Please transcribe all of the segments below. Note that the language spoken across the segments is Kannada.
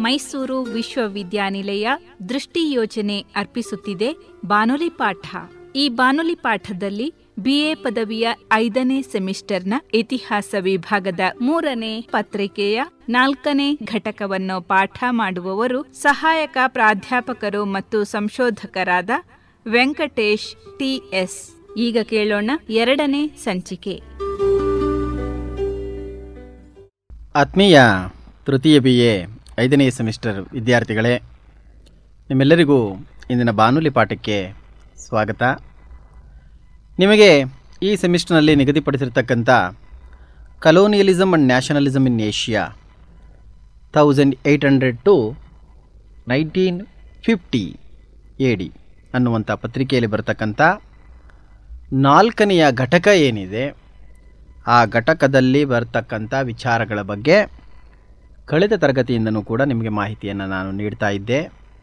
ಮೈಸೂರು ವಿಶ್ವವಿದ್ಯಾನಿಲಯ ದೃಷ್ಟಿ ಯೋಜನೆ ಅರ್ಪಿಸುತ್ತಿದೆ ಬಾನುಲಿ ಪಾಠ ಈ ಬಾನುಲಿ ಪಾಠದಲ್ಲಿ ಬಿಎ ಪದವಿಯ ಐದನೇ ಸೆಮಿಸ್ಟರ್ನ ಇತಿಹಾಸ ವಿಭಾಗದ ಮೂರನೇ ಪತ್ರಿಕೆಯ ನಾಲ್ಕನೇ ಘಟಕವನ್ನು ಪಾಠ ಮಾಡುವವರು ಸಹಾಯಕ ಪ್ರಾಧ್ಯಾಪಕರು ಮತ್ತು ಸಂಶೋಧಕರಾದ ವೆಂಕಟೇಶ್ ಟಿಎಸ್ ಈಗ ಕೇಳೋಣ ಎರಡನೇ ಸಂಚಿಕೆ ಆತ್ಮೀಯ ತೃತೀಯ ಬಿ ಎ ಐದನೇ ಸೆಮಿಸ್ಟರ್ ವಿದ್ಯಾರ್ಥಿಗಳೇ ನಿಮ್ಮೆಲ್ಲರಿಗೂ ಇಂದಿನ ಬಾನುಲಿ ಪಾಠಕ್ಕೆ ಸ್ವಾಗತ ನಿಮಗೆ ಈ ಸೆಮಿಸ್ಟರ್ನಲ್ಲಿ ನಿಗದಿಪಡಿಸಿರ್ತಕ್ಕಂಥ colonialism and nationalism in Asia thousand eight hundred to nineteen fifty A D ಅನ್ನುವಂಥ ಪತ್ರಿಕೆಯಲ್ಲಿ ಬರ್ತಕ್ಕಂಥ ನಾಲ್ಕನೆಯ ಘಟಕ ಏನಿದೆ ಆ ಘಟಕದಲ್ಲಿ ಬರ್ತಕ್ಕಂಥ ವಿಚಾರಗಳ ಬಗ್ಗೆ ಕಳೆದ ತರಗತಿಯಿಂದನೂ ಕೂಡ ನಿಮಗೆ ಮಾಹಿತಿಯನ್ನು ನಾನು ನೀಡ್ತಾ ಇದ್ದೆ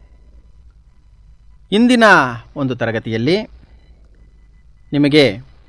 ಇಂದಿನ ಒಂದು ತರಗತಿಯಲ್ಲಿ ನಿಮಗೆ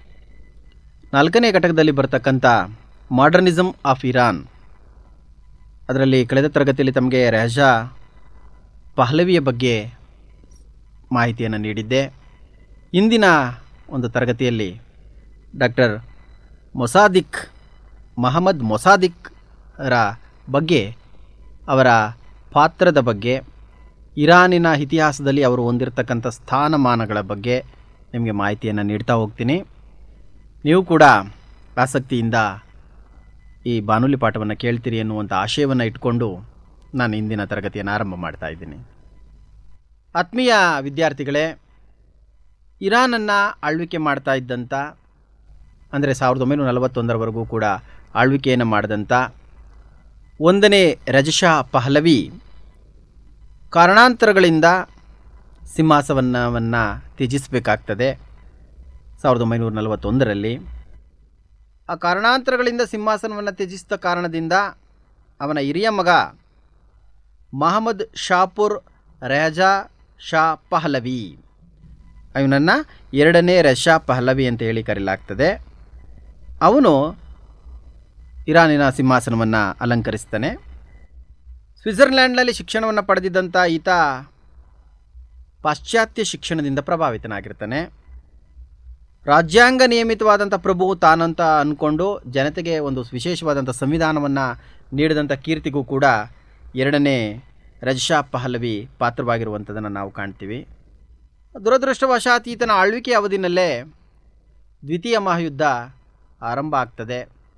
ನಾಲ್ಕನೇ ಘಟಕದಲ್ಲಿ ಬರ್ತಕ್ಕಂಥ ಮಾಡರ್ನಿಸಮ್ ಆಫ್ ಇರಾನ್ ಅದರಲ್ಲಿ ಕಳೆದ ತರಗತಿಯಲ್ಲಿ ತಮಗೆ ರೆಹಜಾ ಪಹಲವಿಯ ಬಗ್ಗೆ ಮಾಹಿತಿಯನ್ನು ನೀಡಿದ್ದೆ ಇಂದಿನ ಒಂದು ತರಗತಿಯಲ್ಲಿ ಡಾಕ್ಟರ್ ಮೊಸಾದಿಕ್ ಮಹಮ್ಮದ್ ಮೊಸಾದಿಕ್ರ ಬಗ್ಗೆ ಅವರ ಪಾತ್ರದ ಬಗ್ಗೆ ಇರಾನಿನ ಇತಿಹಾಸದಲ್ಲಿ ಅವರು ಹೊಂದಿರತಕ್ಕಂಥ ಸ್ಥಾನಮಾನಗಳ ಬಗ್ಗೆ ನಿಮಗೆ ಮಾಹಿತಿಯನ್ನು ನೀಡ್ತಾ ಹೋಗ್ತೀನಿ ನೀವು ಕೂಡ ಆಸಕ್ತಿಯಿಂದ ಈ ಬಾನುಲಿ ಪಾಠವನ್ನು ಕೇಳ್ತೀರಿ ಎನ್ನುವಂಥ ಆಶಯವನ್ನು ಇಟ್ಕೊಂಡು ನಾನು ಇಂದಿನ ತರಗತಿಯನ್ನು ಆರಂಭ ಮಾಡ್ತಾ ಇದ್ದೀನಿ ಆತ್ಮೀಯ ವಿದ್ಯಾರ್ಥಿಗಳೇ ಇರಾನನ್ನು ಆಳ್ವಿಕೆ ಮಾಡ್ತಾ ಇದ್ದಂಥ ಅಂದರೆ ಸಾವಿರದ ಒಂಬೈನೂರ ನಲವತ್ತೊಂದರವರೆಗೂ ಕೂಡ ಆಳ್ವಿಕೆಯನ್ನು ಮಾಡಿದಂಥ ಒಂದನೇ ರಜಶಾ ಪಹಲವಿ ಕಾರಣಾಂತರಗಳಿಂದ ಸಿಂಹಾಸವನ್ನವನ್ನು ತ್ಯಜಿಸಬೇಕಾಗ್ತದೆ ಸಾವಿರದ ಒಂಬೈನೂರ ನಲವತ್ತೊಂದರಲ್ಲಿ ಆ ಕಾರಣಾಂತರಗಳಿಂದ ಸಿಂಹಾಸನವನ್ನು ತ್ಯಜಿಸಿದ ಕಾರಣದಿಂದ ಅವನ ಹಿರಿಯ ಮಗ ಮಹಮ್ಮದ್ ಶಾಪುರ್ ರೆಹಜಾ ಶಾ ಪಹಲವಿ ಅವನನ್ನು ಎರಡನೇ ರಶಾ ಪಹಲವಿ ಅಂತ ಹೇಳಿ ಕರೆಯಲಾಗ್ತದೆ ಅವನು ಇರಾನಿನ ಸಿಂಹಾಸನವನ್ನು ಅಲಂಕರಿಸ್ತಾನೆ ಸ್ವಿಟ್ಜರ್ಲ್ಯಾಂಡ್ನಲ್ಲಿ ಶಿಕ್ಷಣವನ್ನು ಪಡೆದಿದ್ದಂಥ ಈತ ಪಾಶ್ಚಾತ್ಯ ಶಿಕ್ಷಣದಿಂದ ಪ್ರಭಾವಿತನಾಗಿರ್ತಾನೆ ರಾಜ್ಯಾಂಗ ನಿಯಮಿತವಾದಂಥ ಪ್ರಭು ತಾನಂತ ಅಂದ್ಕೊಂಡು ಜನತೆಗೆ ಒಂದು ವಿಶೇಷವಾದಂಥ ಸಂವಿಧಾನವನ್ನು ನೀಡಿದಂಥ ಕೀರ್ತಿಗೂ ಕೂಡ ಎರಡನೇ ರಜಶಾ ಪಹಲವಿ ಪಾತ್ರವಾಗಿರುವಂಥದ್ದನ್ನು ನಾವು ಕಾಣ್ತೀವಿ ದುರದೃಷ್ಟವಶಾತ್ ಈತನ ಆಳ್ವಿಕೆ ಅವಧಿನಲ್ಲೇ ದ್ವಿತೀಯ ಮಹಾಯುದ್ಧ ಆರಂಭ ಆಗ್ತದೆ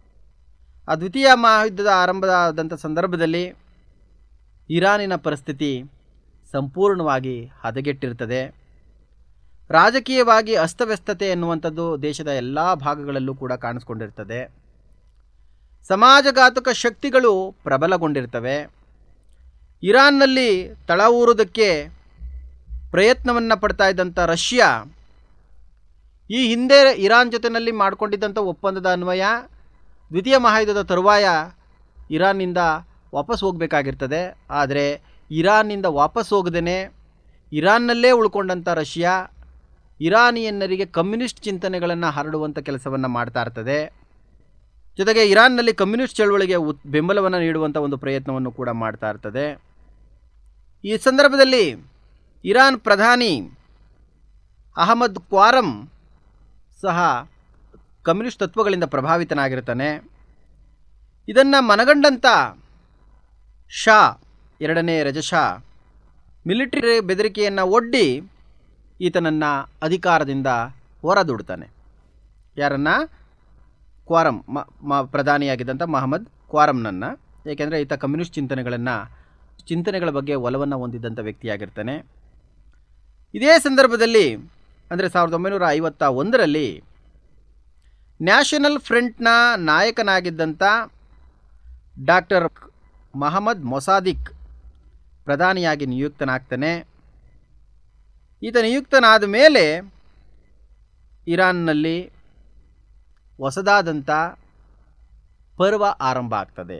ಆ ದ್ವಿತೀಯ ಮಹಾಯುದ್ಧದ ಆರಂಭವಾದಂಥ ಸಂದರ್ಭದಲ್ಲಿ ಇರಾನಿನ ಪರಿಸ್ಥಿತಿ ಸಂಪೂರ್ಣವಾಗಿ ಹದಗೆಟ್ಟಿರ್ತದೆ ರಾಜಕೀಯವಾಗಿ ಅಸ್ತವ್ಯಸ್ತತೆ ಎನ್ನುವಂಥದ್ದು ದೇಶದ ಎಲ್ಲ ಭಾಗಗಳಲ್ಲೂ ಕೂಡ ಕಾಣಿಸ್ಕೊಂಡಿರ್ತದೆ ಸಮಾಜಘಾತಕ ಶಕ್ತಿಗಳು ಪ್ರಬಲಗೊಂಡಿರ್ತವೆ ಇರಾನ್ನಲ್ಲಿ ತಳ ಊರುವುದಕ್ಕೆ ಪ್ರಯತ್ನವನ್ನು ಪಡ್ತಾ ಇದ್ದಂಥ ರಷ್ಯಾ ಈ ಹಿಂದೆ ಇರಾನ್ ಜೊತೆಯಲ್ಲಿ ಮಾಡಿಕೊಂಡಿದ್ದಂಥ ಒಪ್ಪಂದದ ಅನ್ವಯ ದ್ವಿತೀಯ ಮಹಾಯುದ್ಧದ ತರುವಾಯ ಇರಾನ್ನಿಂದ ವಾಪಸ್ ಹೋಗಬೇಕಾಗಿರ್ತದೆ ಆದರೆ ಇರಾನ್ನಿಂದ ವಾಪಸ್ ಹೋಗದೇ ಇರಾನ್ನಲ್ಲೇ ಉಳ್ಕೊಂಡಂಥ ರಷ್ಯಾ ಇರಾನಿಯನ್ನರಿಗೆ ಕಮ್ಯುನಿಸ್ಟ್ ಚಿಂತನೆಗಳನ್ನು ಹರಡುವಂಥ ಕೆಲಸವನ್ನು ಮಾಡ್ತಾ ಇರ್ತದೆ ಜೊತೆಗೆ ಇರಾನ್ನಲ್ಲಿ ಕಮ್ಯುನಿಸ್ಟ್ ಚಳವಳಿಗೆ ಉತ್ ಬೆಂಬಲವನ್ನು ನೀಡುವಂಥ ಒಂದು ಪ್ರಯತ್ನವನ್ನು ಕೂಡ ಮಾಡ್ತಾ ಇರ್ತದೆ ಈ ಸಂದರ್ಭದಲ್ಲಿ ಇರಾನ್ ಪ್ರಧಾನಿ ಅಹಮದ್ ಕ್ವಾರಂ ಸಹ ಕಮ್ಯುನಿಸ್ಟ್ ತತ್ವಗಳಿಂದ ಪ್ರಭಾವಿತನಾಗಿರ್ತಾನೆ ಇದನ್ನು ಮನಗಂಡಂಥ ಶಾ ಎರಡನೇ ರಜಶಾ ಮಿಲಿಟರಿ ಬೆದರಿಕೆಯನ್ನು ಒಡ್ಡಿ ಈತನನ್ನು ಅಧಿಕಾರದಿಂದ ಹೊರದೂಡ್ತಾನೆ ಯಾರನ್ನು ಕ್ವಾರಂ ಮ ಮ ಪ್ರಧಾನಿಯಾಗಿದ್ದಂಥ ಮಹಮ್ಮದ್ ಕ್ವಾರಂನನ್ನು ಏಕೆಂದರೆ ಈತ ಕಮ್ಯುನಿಸ್ಟ್ ಚಿಂತನೆಗಳನ್ನು ಚಿಂತನೆಗಳ ಬಗ್ಗೆ ಒಲವನ್ನು ಹೊಂದಿದ್ದಂಥ ವ್ಯಕ್ತಿಯಾಗಿರ್ತಾನೆ ಇದೇ ಸಂದರ್ಭದಲ್ಲಿ ಅಂದರೆ ಸಾವಿರದ ಒಂಬೈನೂರ ಐವತ್ತ ಒಂದರಲ್ಲಿ ನ್ಯಾಷನಲ್ ಫ್ರಂಟ್ನ ನಾಯಕನಾಗಿದ್ದಂಥ ಡಾಕ್ಟರ್ ಮಹಮ್ಮದ್ ಮೊಸಾದಿಕ್ ಪ್ರಧಾನಿಯಾಗಿ ನಿಯುಕ್ತನಾಗ್ತಾನೆ ಈತ ನಿಯುಕ್ತನಾದ ಮೇಲೆ ಇರಾನ್ನಲ್ಲಿ ಹೊಸದಾದಂಥ ಪರ್ವ ಆರಂಭ ಆಗ್ತದೆ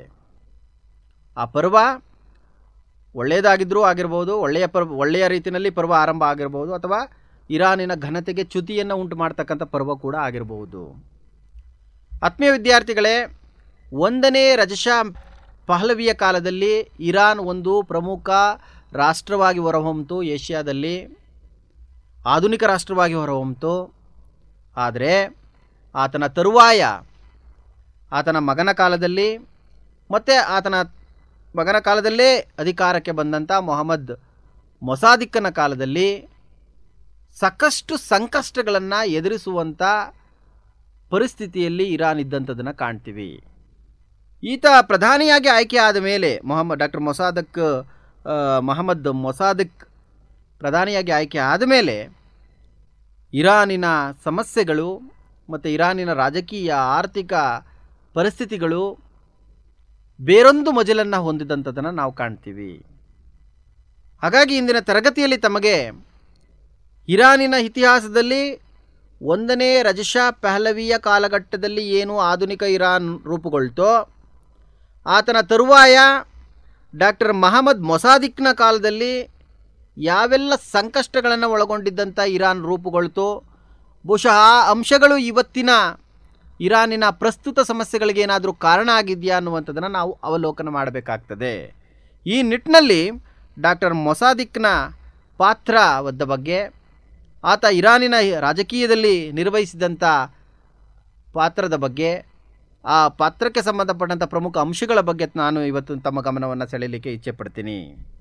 ಆ ಪರ್ವ ಒಳ್ಳೆಯದಾಗಿದ್ದರೂ ಆಗಿರ್ಬೋದು ಒಳ್ಳೆಯ ಪರ್ವ ಒಳ್ಳೆಯ ರೀತಿಯಲ್ಲಿ ಪರ್ವ ಆರಂಭ ಆಗಿರ್ಬೋದು ಅಥವಾ ಇರಾನಿನ ಘನತೆಗೆ ಚ್ಯುತಿಯನ್ನು ಉಂಟು ಮಾಡ್ತಕ್ಕಂಥ ಪರ್ವ ಕೂಡ ಆಗಿರಬಹುದು ಆತ್ಮೀಯ ವಿದ್ಯಾರ್ಥಿಗಳೇ ಒಂದನೇ ರಜಶಾ ಪಹಲವಿಯ ಕಾಲದಲ್ಲಿ ಇರಾನ್ ಒಂದು ಪ್ರಮುಖ ರಾಷ್ಟ್ರವಾಗಿ ಹೊರಹೊಮ್ಮಿತು ಏಷ್ಯಾದಲ್ಲಿ ಆಧುನಿಕ ರಾಷ್ಟ್ರವಾಗಿ ಹೊರಹೊಮ್ಮಿತು ಆದರೆ ಆತನ ತರುವಾಯ ಆತನ ಮಗನ ಕಾಲದಲ್ಲಿ ಮತ್ತು ಆತನ ಮಗನ ಕಾಲದಲ್ಲೇ ಅಧಿಕಾರಕ್ಕೆ ಬಂದಂಥ ಮೊಹಮ್ಮದ್ ಮೊಸಾದಿಕ್ಕನ ಕಾಲದಲ್ಲಿ ಸಾಕಷ್ಟು ಸಂಕಷ್ಟಗಳನ್ನು ಎದುರಿಸುವಂಥ ಪರಿಸ್ಥಿತಿಯಲ್ಲಿ ಇರಾನ್ ಇದ್ದಂಥದ್ದನ್ನು ಕಾಣ್ತೀವಿ ಈತ ಪ್ರಧಾನಿಯಾಗಿ ಆಯ್ಕೆ ಆದ ಮೇಲೆ ಮೊಹಮ್ಮದ್ ಡಾಕ್ಟರ್ ಮೊಸಾದಕ್ ಆ, ಮೊಹಮ್ಮದ್ ಮೊಸಾದಕ್ ಪ್ರಧಾನಿಯಾಗಿ ಆಯ್ಕೆ ಆದ ಮೇಲೆ ಇರಾನಿನ ಸಮಸ್ಯೆಗಳು ಮತ್ತು ಇರಾನಿನ ರಾಜಕೀಯ ಆರ್ಥಿಕ ಪರಿಸ್ಥಿತಿಗಳು ಬೇರೊಂದು ಮಜಲನ್ನು ಹೊಂದಿದಂಥದ್ದನ್ನು ನಾವು ಕಾಣ್ತೀವಿ ಹಾಗಾಗಿ ಇಂದಿನ ತರಗತಿಯಲ್ಲಿ ತಮಗೆ ಇರಾನಿನ ಇತಿಹಾಸದಲ್ಲಿ ಒಂದನೇ ರಜಷಾ ಪಹಲವಿಯ ಕಾಲಘಟ್ಟದಲ್ಲಿ ಏನು ಆಧುನಿಕ ಇರಾನ್ ರೂಪುಗೊಳ್ತೋ ಆತನ ತರುವಾಯ ಡಾಕ್ಟರ್ ಮಹಮ್ಮದ್ ಮೊಸಾದಿಕ್ನ ಕಾಲದಲ್ಲಿ ಯಾವೆಲ್ಲ ಸಂಕಷ್ಟಗಳನ್ನು ಒಳಗೊಂಡಿದ್ದಂಥ ಇರಾನ್ ರೂಪುಗೊಳ್ತು ಬಹುಶಃ ಆ ಅಂಶಗಳು ಇವತ್ತಿನ ಇರಾನಿನ ಪ್ರಸ್ತುತ ಸಮಸ್ಯೆಗಳಿಗೆ ಏನಾದರೂ ಕಾರಣ ಆಗಿದೆಯಾ ಅನ್ನುವಂಥದ್ದನ್ನು ನಾವು ಅವಲೋಕನ ಮಾಡಬೇಕಾಗ್ತದೆ ಈ ನಿಟ್ಟಿನಲ್ಲಿ ಡಾಕ್ಟರ್ ಮೊಸಾದಿಕ್ನ ಪಾತ್ರದ ಬಗ್ಗೆ ಆತ ಇರಾನಿನ ರಾಜಕೀಯದಲ್ಲಿ ನಿರ್ವಹಿಸಿದಂಥ ಪಾತ್ರದ ಬಗ್ಗೆ ಆ ಪಾತ್ರಕ್ಕೆ ಸಂಬಂಧಪಟ್ಟಂಥ ಪ್ರಮುಖ ಅಂಶಗಳ ಬಗ್ಗೆ ನಾನು ಇವತ್ತು ತಮ್ಮ ಗಮನವನ್ನು ಸೆಳೆಯಲಿಕ್ಕೆ ಇಚ್ಛೆ ಪಡ್ತೀನಿ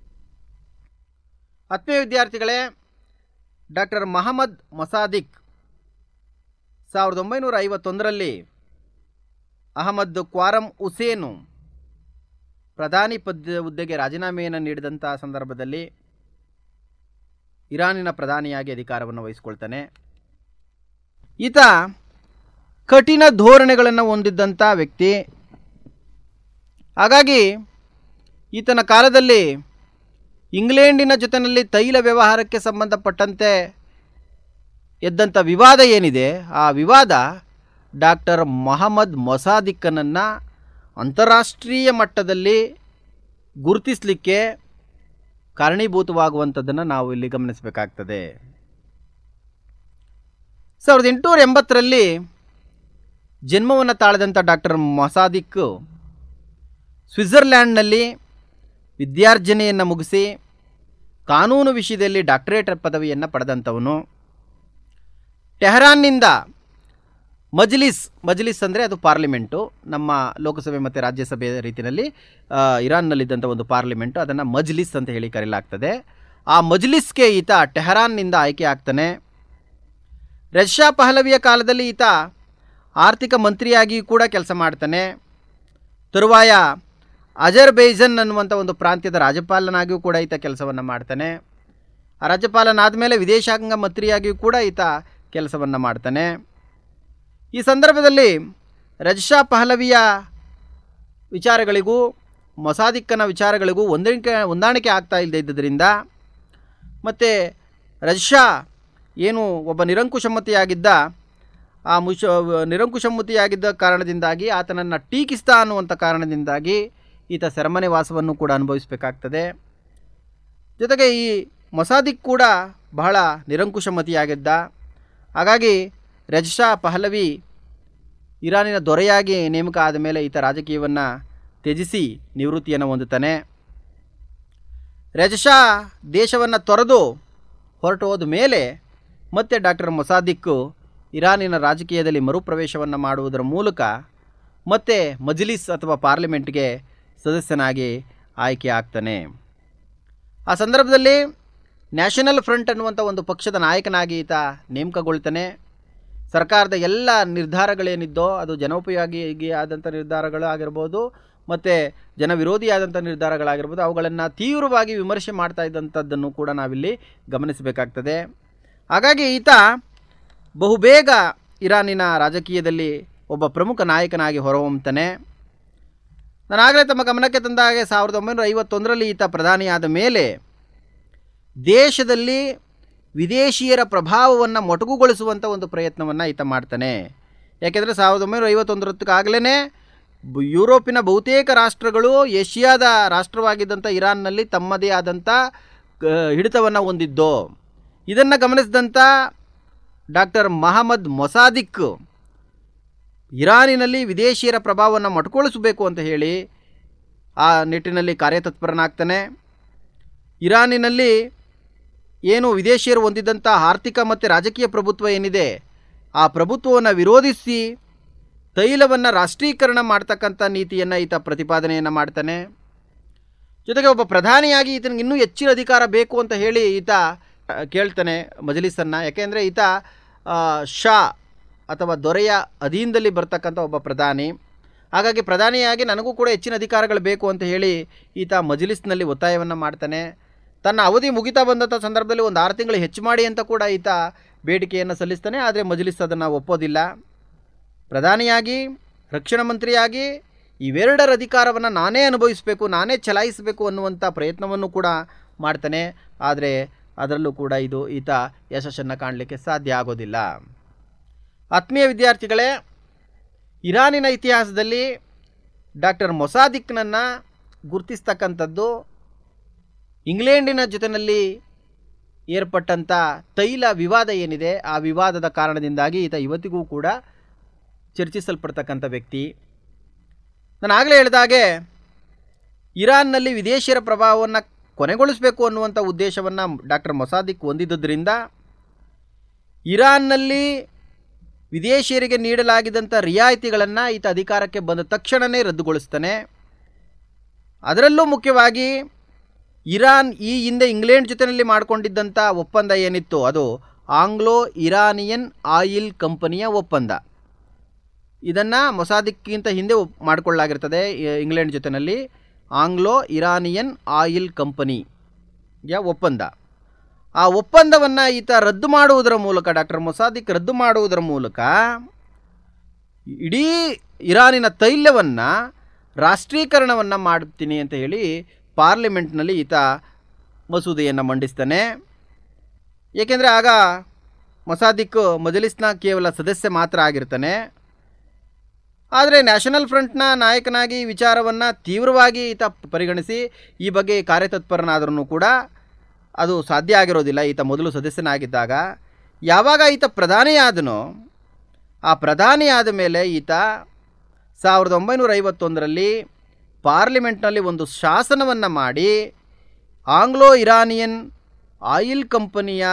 ಆತ್ಮೀಯ ವಿದ್ಯಾರ್ಥಿಗಳೇ ಡಾಕ್ಟರ್ ಮಹಮ್ಮದ್ ಮೊಸಾದಿಕ್ ಸಾವಿರದ ಒಂಬೈನೂರ ಐವತ್ತೊಂದರಲ್ಲಿ ಅಹಮದ್ ಕ್ವಾರಂ ಹುಸೇನು ಪ್ರಧಾನಿ ಪದ ಹುದ್ದೆಗೆ ರಾಜೀನಾಮೆಯನ್ನು ನೀಡಿದಂಥ ಸಂದರ್ಭದಲ್ಲಿ ಇರಾನಿನ ಪ್ರಧಾನಿಯಾಗಿ ಅಧಿಕಾರವನ್ನು ವಹಿಸ್ಕೊಳ್ತಾನೆ ಈತ ಕಠಿಣ ಧೋರಣೆಗಳನ್ನು ಹೊಂದಿದ್ದಂಥ ವ್ಯಕ್ತಿ ಹಾಗಾಗಿ ಈತನ ಕಾಲದಲ್ಲಿ ಇಂಗ್ಲೆಂಡಿನ ಜೊತೆಯಲ್ಲಿ ತೈಲ ವ್ಯವಹಾರಕ್ಕೆ ಸಂಬಂಧಪಟ್ಟಂತೆ ಎದ್ದಂಥ ವಿವಾದ ಏನಿದೆ ಆ ವಿವಾದ ಡಾಕ್ಟರ್ ಮೊಹಮ್ಮದ್ ಮೊಸಾದಿಕ್ಕನನ್ನು ಅಂತಾರಾಷ್ಟ್ರೀಯ ಮಟ್ಟದಲ್ಲಿ ಗುರುತಿಸಲಿಕ್ಕೆ ಕಾರಣೀಭೂತವಾಗುವಂಥದ್ದನ್ನು ನಾವು ಇಲ್ಲಿ ಗಮನಿಸಬೇಕಾಗ್ತದೆ ಸಾವಿರದ ಎಂಟುನೂರ ಎಂಬತ್ತರಲ್ಲಿ ಜನ್ಮವನ್ನು ತಾಳಿದಂಥ ಡಾಕ್ಟರ್ ಮೊಸಾದಿಕ್ ಸ್ವಿಟ್ಜರ್ಲ್ಯಾಂಡ್ನಲ್ಲಿ ವಿದ್ಯಾರ್ಜನೆಯನ್ನು ಮುಗಿಸಿ ಕಾನೂನು ವಿಷಯದಲ್ಲಿ ಡಾಕ್ಟರೇಟ್ ಪದವಿಯನ್ನು ಪಡೆದಂಥವನು ಟೆಹರಾನ್ನಿಂದ ಮಜ್ಲಿಸ್ ಮಜ್ಲಿಸ್ ಅಂದರೆ ಅದು ಪಾರ್ಲಿಮೆಂಟು ನಮ್ಮ ಲೋಕಸಭೆ ಮತ್ತು ರಾಜ್ಯಸಭೆ ರೀತಿಯಲ್ಲಿ ಆ, ಇರಾನ್ನಲ್ಲಿದ್ದಂಥ ಒಂದು ಪಾರ್ಲಿಮೆಂಟು ಅದನ್ನು ಮಜ್ಲಿಸ್ ಅಂತ ಹೇಳಿ ಕರೆಯಲಾಗ್ತದೆ ಆ ಮಜ್ಲಿಸ್ಗೆ ಈತ ಟೆಹರಾನ್ನಿಂದ ಆಯ್ಕೆ ಆಗ್ತಾನೆ ರಷ್ಯಾ ಪಹಲವಿಯ ಕಾಲದಲ್ಲಿ ಈತ ಆರ್ಥಿಕ ಮಂತ್ರಿಯಾಗಿಯೂ ಕೂಡ ಕೆಲಸ ಮಾಡ್ತಾನೆ ತರುವಾಯ ಅಜರ್ಬೈಜನ್ ಅನ್ನುವಂಥ ಒಂದು ಪ್ರಾಂತ್ಯದ ರಾಜ್ಯಪಾಲನಾಗಿಯೂ ಕೂಡ ಈತ ಕೆಲಸವನ್ನು ಮಾಡ್ತಾನೆ ಆ ರಾಜ್ಯಪಾಲನಾದ ಮೇಲೆ ವಿದೇಶಾಂಗ ಮಂತ್ರಿಯಾಗಿಯೂ ಕೂಡ ಈತ ಕೆಲಸವನ್ನು ಮಾಡ್ತಾನೆ ಈ ಸಂದರ್ಭದಲ್ಲಿ ರಜಷಾ ಪಹಲವಿಯ ವಿಚಾರಗಳಿಗೂ ಮೊಸಾದಿಕ್ಕನ ವಿಚಾರಗಳಿಗೂ ಹೊಂದಾಣಿಕೆ ಹೊಂದಾಣಿಕೆ ಆಗ್ತಾ ಇಲ್ಲದೆ ಇದ್ದರಿಂದ ಮತ್ತು ರಜಷಾ ಏನು ಒಬ್ಬ ನಿರಂಕುಶಮತಿಯಾಗಿದ್ದ ಆ ಮುಶ ನಿರಂಕುಶಮತಿಯಾಗಿದ್ದ ಕಾರಣದಿಂದಾಗಿ ಆತನನ್ನು ಟೀಕಿಸ್ತಾ ಅನ್ನುವಂಥ ಕಾರಣದಿಂದಾಗಿ ಈತ ಸೆರೆಮನೆ ವಾಸವನ್ನು ಕೂಡ ಅನುಭವಿಸಬೇಕಾಗ್ತದೆ ಜೊತೆಗೆ ಈ ಮೊಸಾದಿಕ್ ಕೂಡ ಬಹಳ ನಿರಂಕುಶಮತಿಯಾಗಿದ್ದ ಹಾಗಾಗಿ ರಜಷಾ ಪಹಲವಿ ಇರಾನಿನ ದೊರೆಯಾಗಿ ನೇಮಕ ಆದ ಮೇಲೆ ಈತ ರಾಜಕೀಯವನ್ನು ತ್ಯಜಿಸಿ ನಿವೃತ್ತಿಯನ್ನು ಹೊಂದುತ್ತಾನೆ ರಜಷಾ ದೇಶವನ್ನು ತೊರೆದು ಹೊರಟು ಹೋದ ಮೇಲೆ ಮತ್ತೆ ಡಾಕ್ಟರ್ ಮೊಸಾದಿಕ್ಕು ಇರಾನಿನ ರಾಜಕೀಯದಲ್ಲಿ ಮರುಪ್ರವೇಶವನ್ನು ಮಾಡುವುದರ ಮೂಲಕ ಮತ್ತೆ ಮಜ್ಲಿಸ್ ಅಥವಾ ಪಾರ್ಲಿಮೆಂಟ್ಗೆ ಸದಸ್ಯನಾಗಿ ಆಯ್ಕೆ ಆಗ್ತಾನೆ ಆ ಸಂದರ್ಭದಲ್ಲಿ ನ್ಯಾಷನಲ್ ಫ್ರಂಟ್ ಅನ್ನುವಂಥ ಒಂದು ಪಕ್ಷದ ನಾಯಕನಾಗಿ ಈತ ನೇಮಕಗೊಳ್ತಾನೆ ಸರ್ಕಾರದ ಎಲ್ಲ ನಿರ್ಧಾರಗಳೇನಿದ್ದೋ ಅದು ಜನೋಪಯೋಗಿ ಆದಂಥ ನಿರ್ಧಾರಗಳು ಆಗಿರ್ಬೋದು ಮತ್ತು ಜನವಿರೋಧಿಯಾದಂಥ ನಿರ್ಧಾರಗಳಾಗಿರ್ಬೋದು ಅವುಗಳನ್ನು ತೀವ್ರವಾಗಿ ವಿಮರ್ಶೆ ಮಾಡ್ತಾ ಇದ್ದಂಥದ್ದನ್ನು ಕೂಡ ನಾವಿಲ್ಲಿ ಗಮನಿಸಬೇಕಾಗ್ತದೆ ಹಾಗಾಗಿ ಈತ ಬಹುಬೇಗ ಇರಾನಿನ ರಾಜಕೀಯದಲ್ಲಿ ಒಬ್ಬ ಪ್ರಮುಖ ನಾಯಕನಾಗಿ ಹೊರಹೊಮ್ಮತಾನೆ ನಾನಾಗಲೇ ತಮ್ಮ ಗಮನಕ್ಕೆ ತಂದ ಹಾಗೆ ಸಾವಿರದ ಒಂಬೈನೂರ ಐವತ್ತೊಂದರಲ್ಲಿ ಈತ ಪ್ರಧಾನಿಯಾದ ಮೇಲೆ ದೇಶದಲ್ಲಿ ವಿದೇಶಿಯರ ಪ್ರಭಾವವನ್ನು ಮೊಟಕುಗೊಳಿಸುವಂಥ ಒಂದು ಪ್ರಯತ್ನವನ್ನು ಈತ ಮಾಡ್ತಾನೆ ಯಾಕೆಂದರೆ ಸಾವಿರದ ಒಂಬೈನೂರ ಐವತ್ತೊಂದರತ್ತಕ್ಕಾಗಲೇ ಯುರೋಪಿನ ಬಹುತೇಕ ರಾಷ್ಟ್ರಗಳು ಏಷ್ಯಾದ ರಾಷ್ಟ್ರವಾಗಿದ್ದಂಥ ಇರಾನ್ನಲ್ಲಿ ತಮ್ಮದೇ ಆದಂಥ ಹಿಡಿತವನ್ನು ಹೊಂದಿದ್ದು ಇದನ್ನು ಗಮನಿಸಿದಂಥ ಡಾಕ್ಟರ್ ಮಹಮ್ಮದ್ ಮೊಸಾದಿಕ್ ಇರಾನಿನಲ್ಲಿ ವಿದೇಶಿಯರ ಪ್ರಭಾವವನ್ನು ಮೊಟಕುಗೊಳಿಸಬೇಕು ಅಂತ ಹೇಳಿ ಆ ನಿಟ್ಟಿನಲ್ಲಿ ಕಾರ್ಯತತ್ಪರನಾಗ್ತಾನೆ ಇರಾನಿನಲ್ಲಿ ಏನು ವಿದೇಶಿಯರು ಹೊಂದಿದ್ದಂಥ ಆರ್ಥಿಕ ಮತ್ತು ರಾಜಕೀಯ ಪ್ರಭುತ್ವ ಏನಿದೆ ಆ ಪ್ರಭುತ್ವವನ್ನು ವಿರೋಧಿಸಿ ತೈಲವನ್ನು ರಾಷ್ಟ್ರೀಕರಣ ಮಾಡ್ತಕ್ಕಂಥ ನೀತಿಯನ್ನು ಈತ ಪ್ರತಿಪಾದನೆಯನ್ನು ಮಾಡ್ತಾನೆ ಜೊತೆಗೆ ಒಬ್ಬ ಪ್ರಧಾನಿಯಾಗಿ ಈತನಿಗೆ ಇನ್ನೂ ಹೆಚ್ಚಿನ ಅಧಿಕಾರ ಬೇಕು ಅಂತ ಹೇಳಿ ಈತ ಆ, ಕೇಳ್ತಾನೆ ಮಜಲಿಸನ್ನು ಯಾಕೆಂದರೆ ಈತ ಆ, ಶಾ ಅಥವಾ ದೊರೆಯ ಅಧೀನದಲ್ಲಿ ಬರ್ತಕ್ಕಂಥ ಒಬ್ಬ ಪ್ರಧಾನಿ ಹಾಗಾಗಿ ಪ್ರಧಾನಿಯಾಗಿ ನನಗೂ ಕೂಡ ಹೆಚ್ಚಿನ ಅಧಿಕಾರಗಳು ಬೇಕು ಅಂತ ಹೇಳಿ ಈತ ಮಜಲಿಸ್ನಲ್ಲಿ ಒತ್ತಾಯವನ್ನು ಮಾಡ್ತಾನೆ ತನ್ನ ಅವಧಿ ಮುಗಿತಾ ಬಂದಂಥ ಸಂದರ್ಭದಲ್ಲಿ ಒಂದು ಆರು ತಿಂಗಳು ಹೆಚ್ಚು ಮಾಡಿ ಅಂತ ಕೂಡ ಈತ ಬೇಡಿಕೆಯನ್ನು ಸಲ್ಲಿಸ್ತಾನೆ ಆದರೆ ಮಜಲಿಸ್ ಅದನ್ನು ಒಪ್ಪೋದಿಲ್ಲ ಪ್ರಧಾನಿಯಾಗಿ ರಕ್ಷಣಾ ಮಂತ್ರಿಯಾಗಿ ಇವೆರಡರ ಅಧಿಕಾರವನ್ನು ನಾನೇ ಅನುಭವಿಸಬೇಕು ನಾನೇ ಚಲಾಯಿಸಬೇಕು ಅನ್ನುವಂಥ ಪ್ರಯತ್ನವನ್ನು ಕೂಡ ಮಾಡ್ತಾನೆ ಆದರೆ ಅದರಲ್ಲೂ ಕೂಡ ಇದು ಈತ ಯಶಸ್ಸನ್ನು ಕಾಣಲಿಕ್ಕೆ ಸಾಧ್ಯ ಆಗೋದಿಲ್ಲ ಆತ್ಮೀಯ ವಿದ್ಯಾರ್ಥಿಗಳೇ ಇರಾನಿನ ಇತಿಹಾಸದಲ್ಲಿ ಡಾಕ್ಟರ್ ಮೊಸಾದಿಕ್ನನ್ನು ಗುರುತಿಸ್ತಕ್ಕಂಥದ್ದು ಇಂಗ್ಲೆಂಡಿನ ಜೊತೆಯಲ್ಲಿ ಏರ್ಪಟ್ಟಂಥ ತೈಲ ವಿವಾದ ಏನಿದೆ ಆ ವಿವಾದದ ಕಾರಣದಿಂದಾಗಿ ಈತ ಇವತ್ತಿಗೂ ಕೂಡ ಚರ್ಚಿಸಲ್ಪಡ್ತಕ್ಕಂಥ ವ್ಯಕ್ತಿ ನಾನು ಆಗಲೇ ಹೇಳಿದಾಗೆ ಇರಾನ್ನಲ್ಲಿ ವಿದೇಶಿಯರ ಪ್ರಭಾವವನ್ನು ಕೊನೆಗೊಳಿಸಬೇಕು ಅನ್ನುವಂಥ ಉದ್ದೇಶವನ್ನು ಡಾಕ್ಟರ್ ಮೊಸಾದಿಕ್ ಹೊಂದಿದ್ದರಿಂದ ಇರಾನ್ನಲ್ಲಿ ವಿದೇಶಿಯರಿಗೆ ನೀಡಲಾಗಿದ್ದಂಥ ರಿಯಾಯಿತಿಗಳನ್ನು ಈತ ಅಧಿಕಾರಕ್ಕೆ ಬಂದ ತಕ್ಷಣವೇ ರದ್ದುಗೊಳಿಸ್ತಾನೆ ಅದರಲ್ಲೂ ಮುಖ್ಯವಾಗಿ ಇರಾನ್ ಈ ಹಿಂದೆ ಇಂಗ್ಲೆಂಡ್ ಜೊತೆಯಲ್ಲಿ ಮಾಡಿಕೊಂಡಿದ್ದಂಥ ಒಪ್ಪಂದ ಏನಿತ್ತು ಅದು ಆಂಗ್ಲೋ ಇರಾನಿಯನ್ ಆಯಿಲ್ ಕಂಪನಿಯ ಒಪ್ಪಂದ ಇದನ್ನು ಮೊಸಾದಿಕ್ಕಿಂತ ಹಿಂದೆ ಒಪ್- ಮಾಡಿಕೊಳ್ಳಲಾಗಿರ್ತದೆ ಇ- ಇಂಗ್ಲೆಂಡ್ ಜೊತೆಯಲ್ಲಿ ಆಂಗ್ಲೋ ಇರಾನಿಯನ್ ಆಯಿಲ್ ಕಂಪನಿಯ ಒಪ್ಪಂದ ಆ ಒಪ್ಪಂದವನ್ನು ಈತ ರದ್ದು ಮಾಡುವುದರ ಮೂಲಕ ಡಾಕ್ಟರ್ ಮೊಸಾದಿಕ್ ರದ್ದು ಮಾಡುವುದರ ಮೂಲಕ ಇಡೀ ಇರಾನಿನ ತೈಲವನ್ನು ರಾಷ್ಟ್ರೀಕರಣವನ್ನು ಮಾಡ್ತೀನಿ ಅಂತ ಹೇಳಿ ಪಾರ್ಲಿಮೆಂಟ್ನಲ್ಲಿ ಈತ ಮಸೂದೆಯನ್ನು ಮಂಡಿಸ್ತಾನೆ ಏಕೆಂದರೆ ಆಗ ಮೊಸಾದಿಕ್ ಮಜಲಿಸ್ನ ಕೇವಲ ಸದಸ್ಯ ಮಾತ್ರ ಆಗಿರ್ತಾನೆ ಆದರೆ ನ್ಯಾಷನಲ್ ಫ್ರಂಟ್ನ ನಾಯಕನಾಗಿ ಈ ವಿಚಾರವನ್ನು ತೀವ್ರವಾಗಿ ಈತ ಪರಿಗಣಿಸಿ ಈ ಬಗ್ಗೆ ಕಾರ್ಯತತ್ಪರನಾದ್ರೂ ಕೂಡ ಅದು ಸಾಧ್ಯ ಆಗಿರೋದಿಲ್ಲ ಈತ ಮೊದಲು ಸದಸ್ಯನಾಗಿದ್ದಾಗ ಯಾವಾಗ ಈತ ಪ್ರಧಾನಿಯಾದನೋ ಆ ಪ್ರಧಾನಿಯಾದ ಮೇಲೆ ಈತ ಸಾವಿರದ ಒಂಬೈನೂರ ಐವತ್ತೊಂದರಲ್ಲಿ ಪಾರ್ಲಿಮೆಂಟ್ನಲ್ಲಿ ಒಂದು ಶಾಸನವನ್ನು ಮಾಡಿ ಆಂಗ್ಲೋ ಇರಾನಿಯನ್ ಆಯಿಲ್ ಕಂಪನಿಯ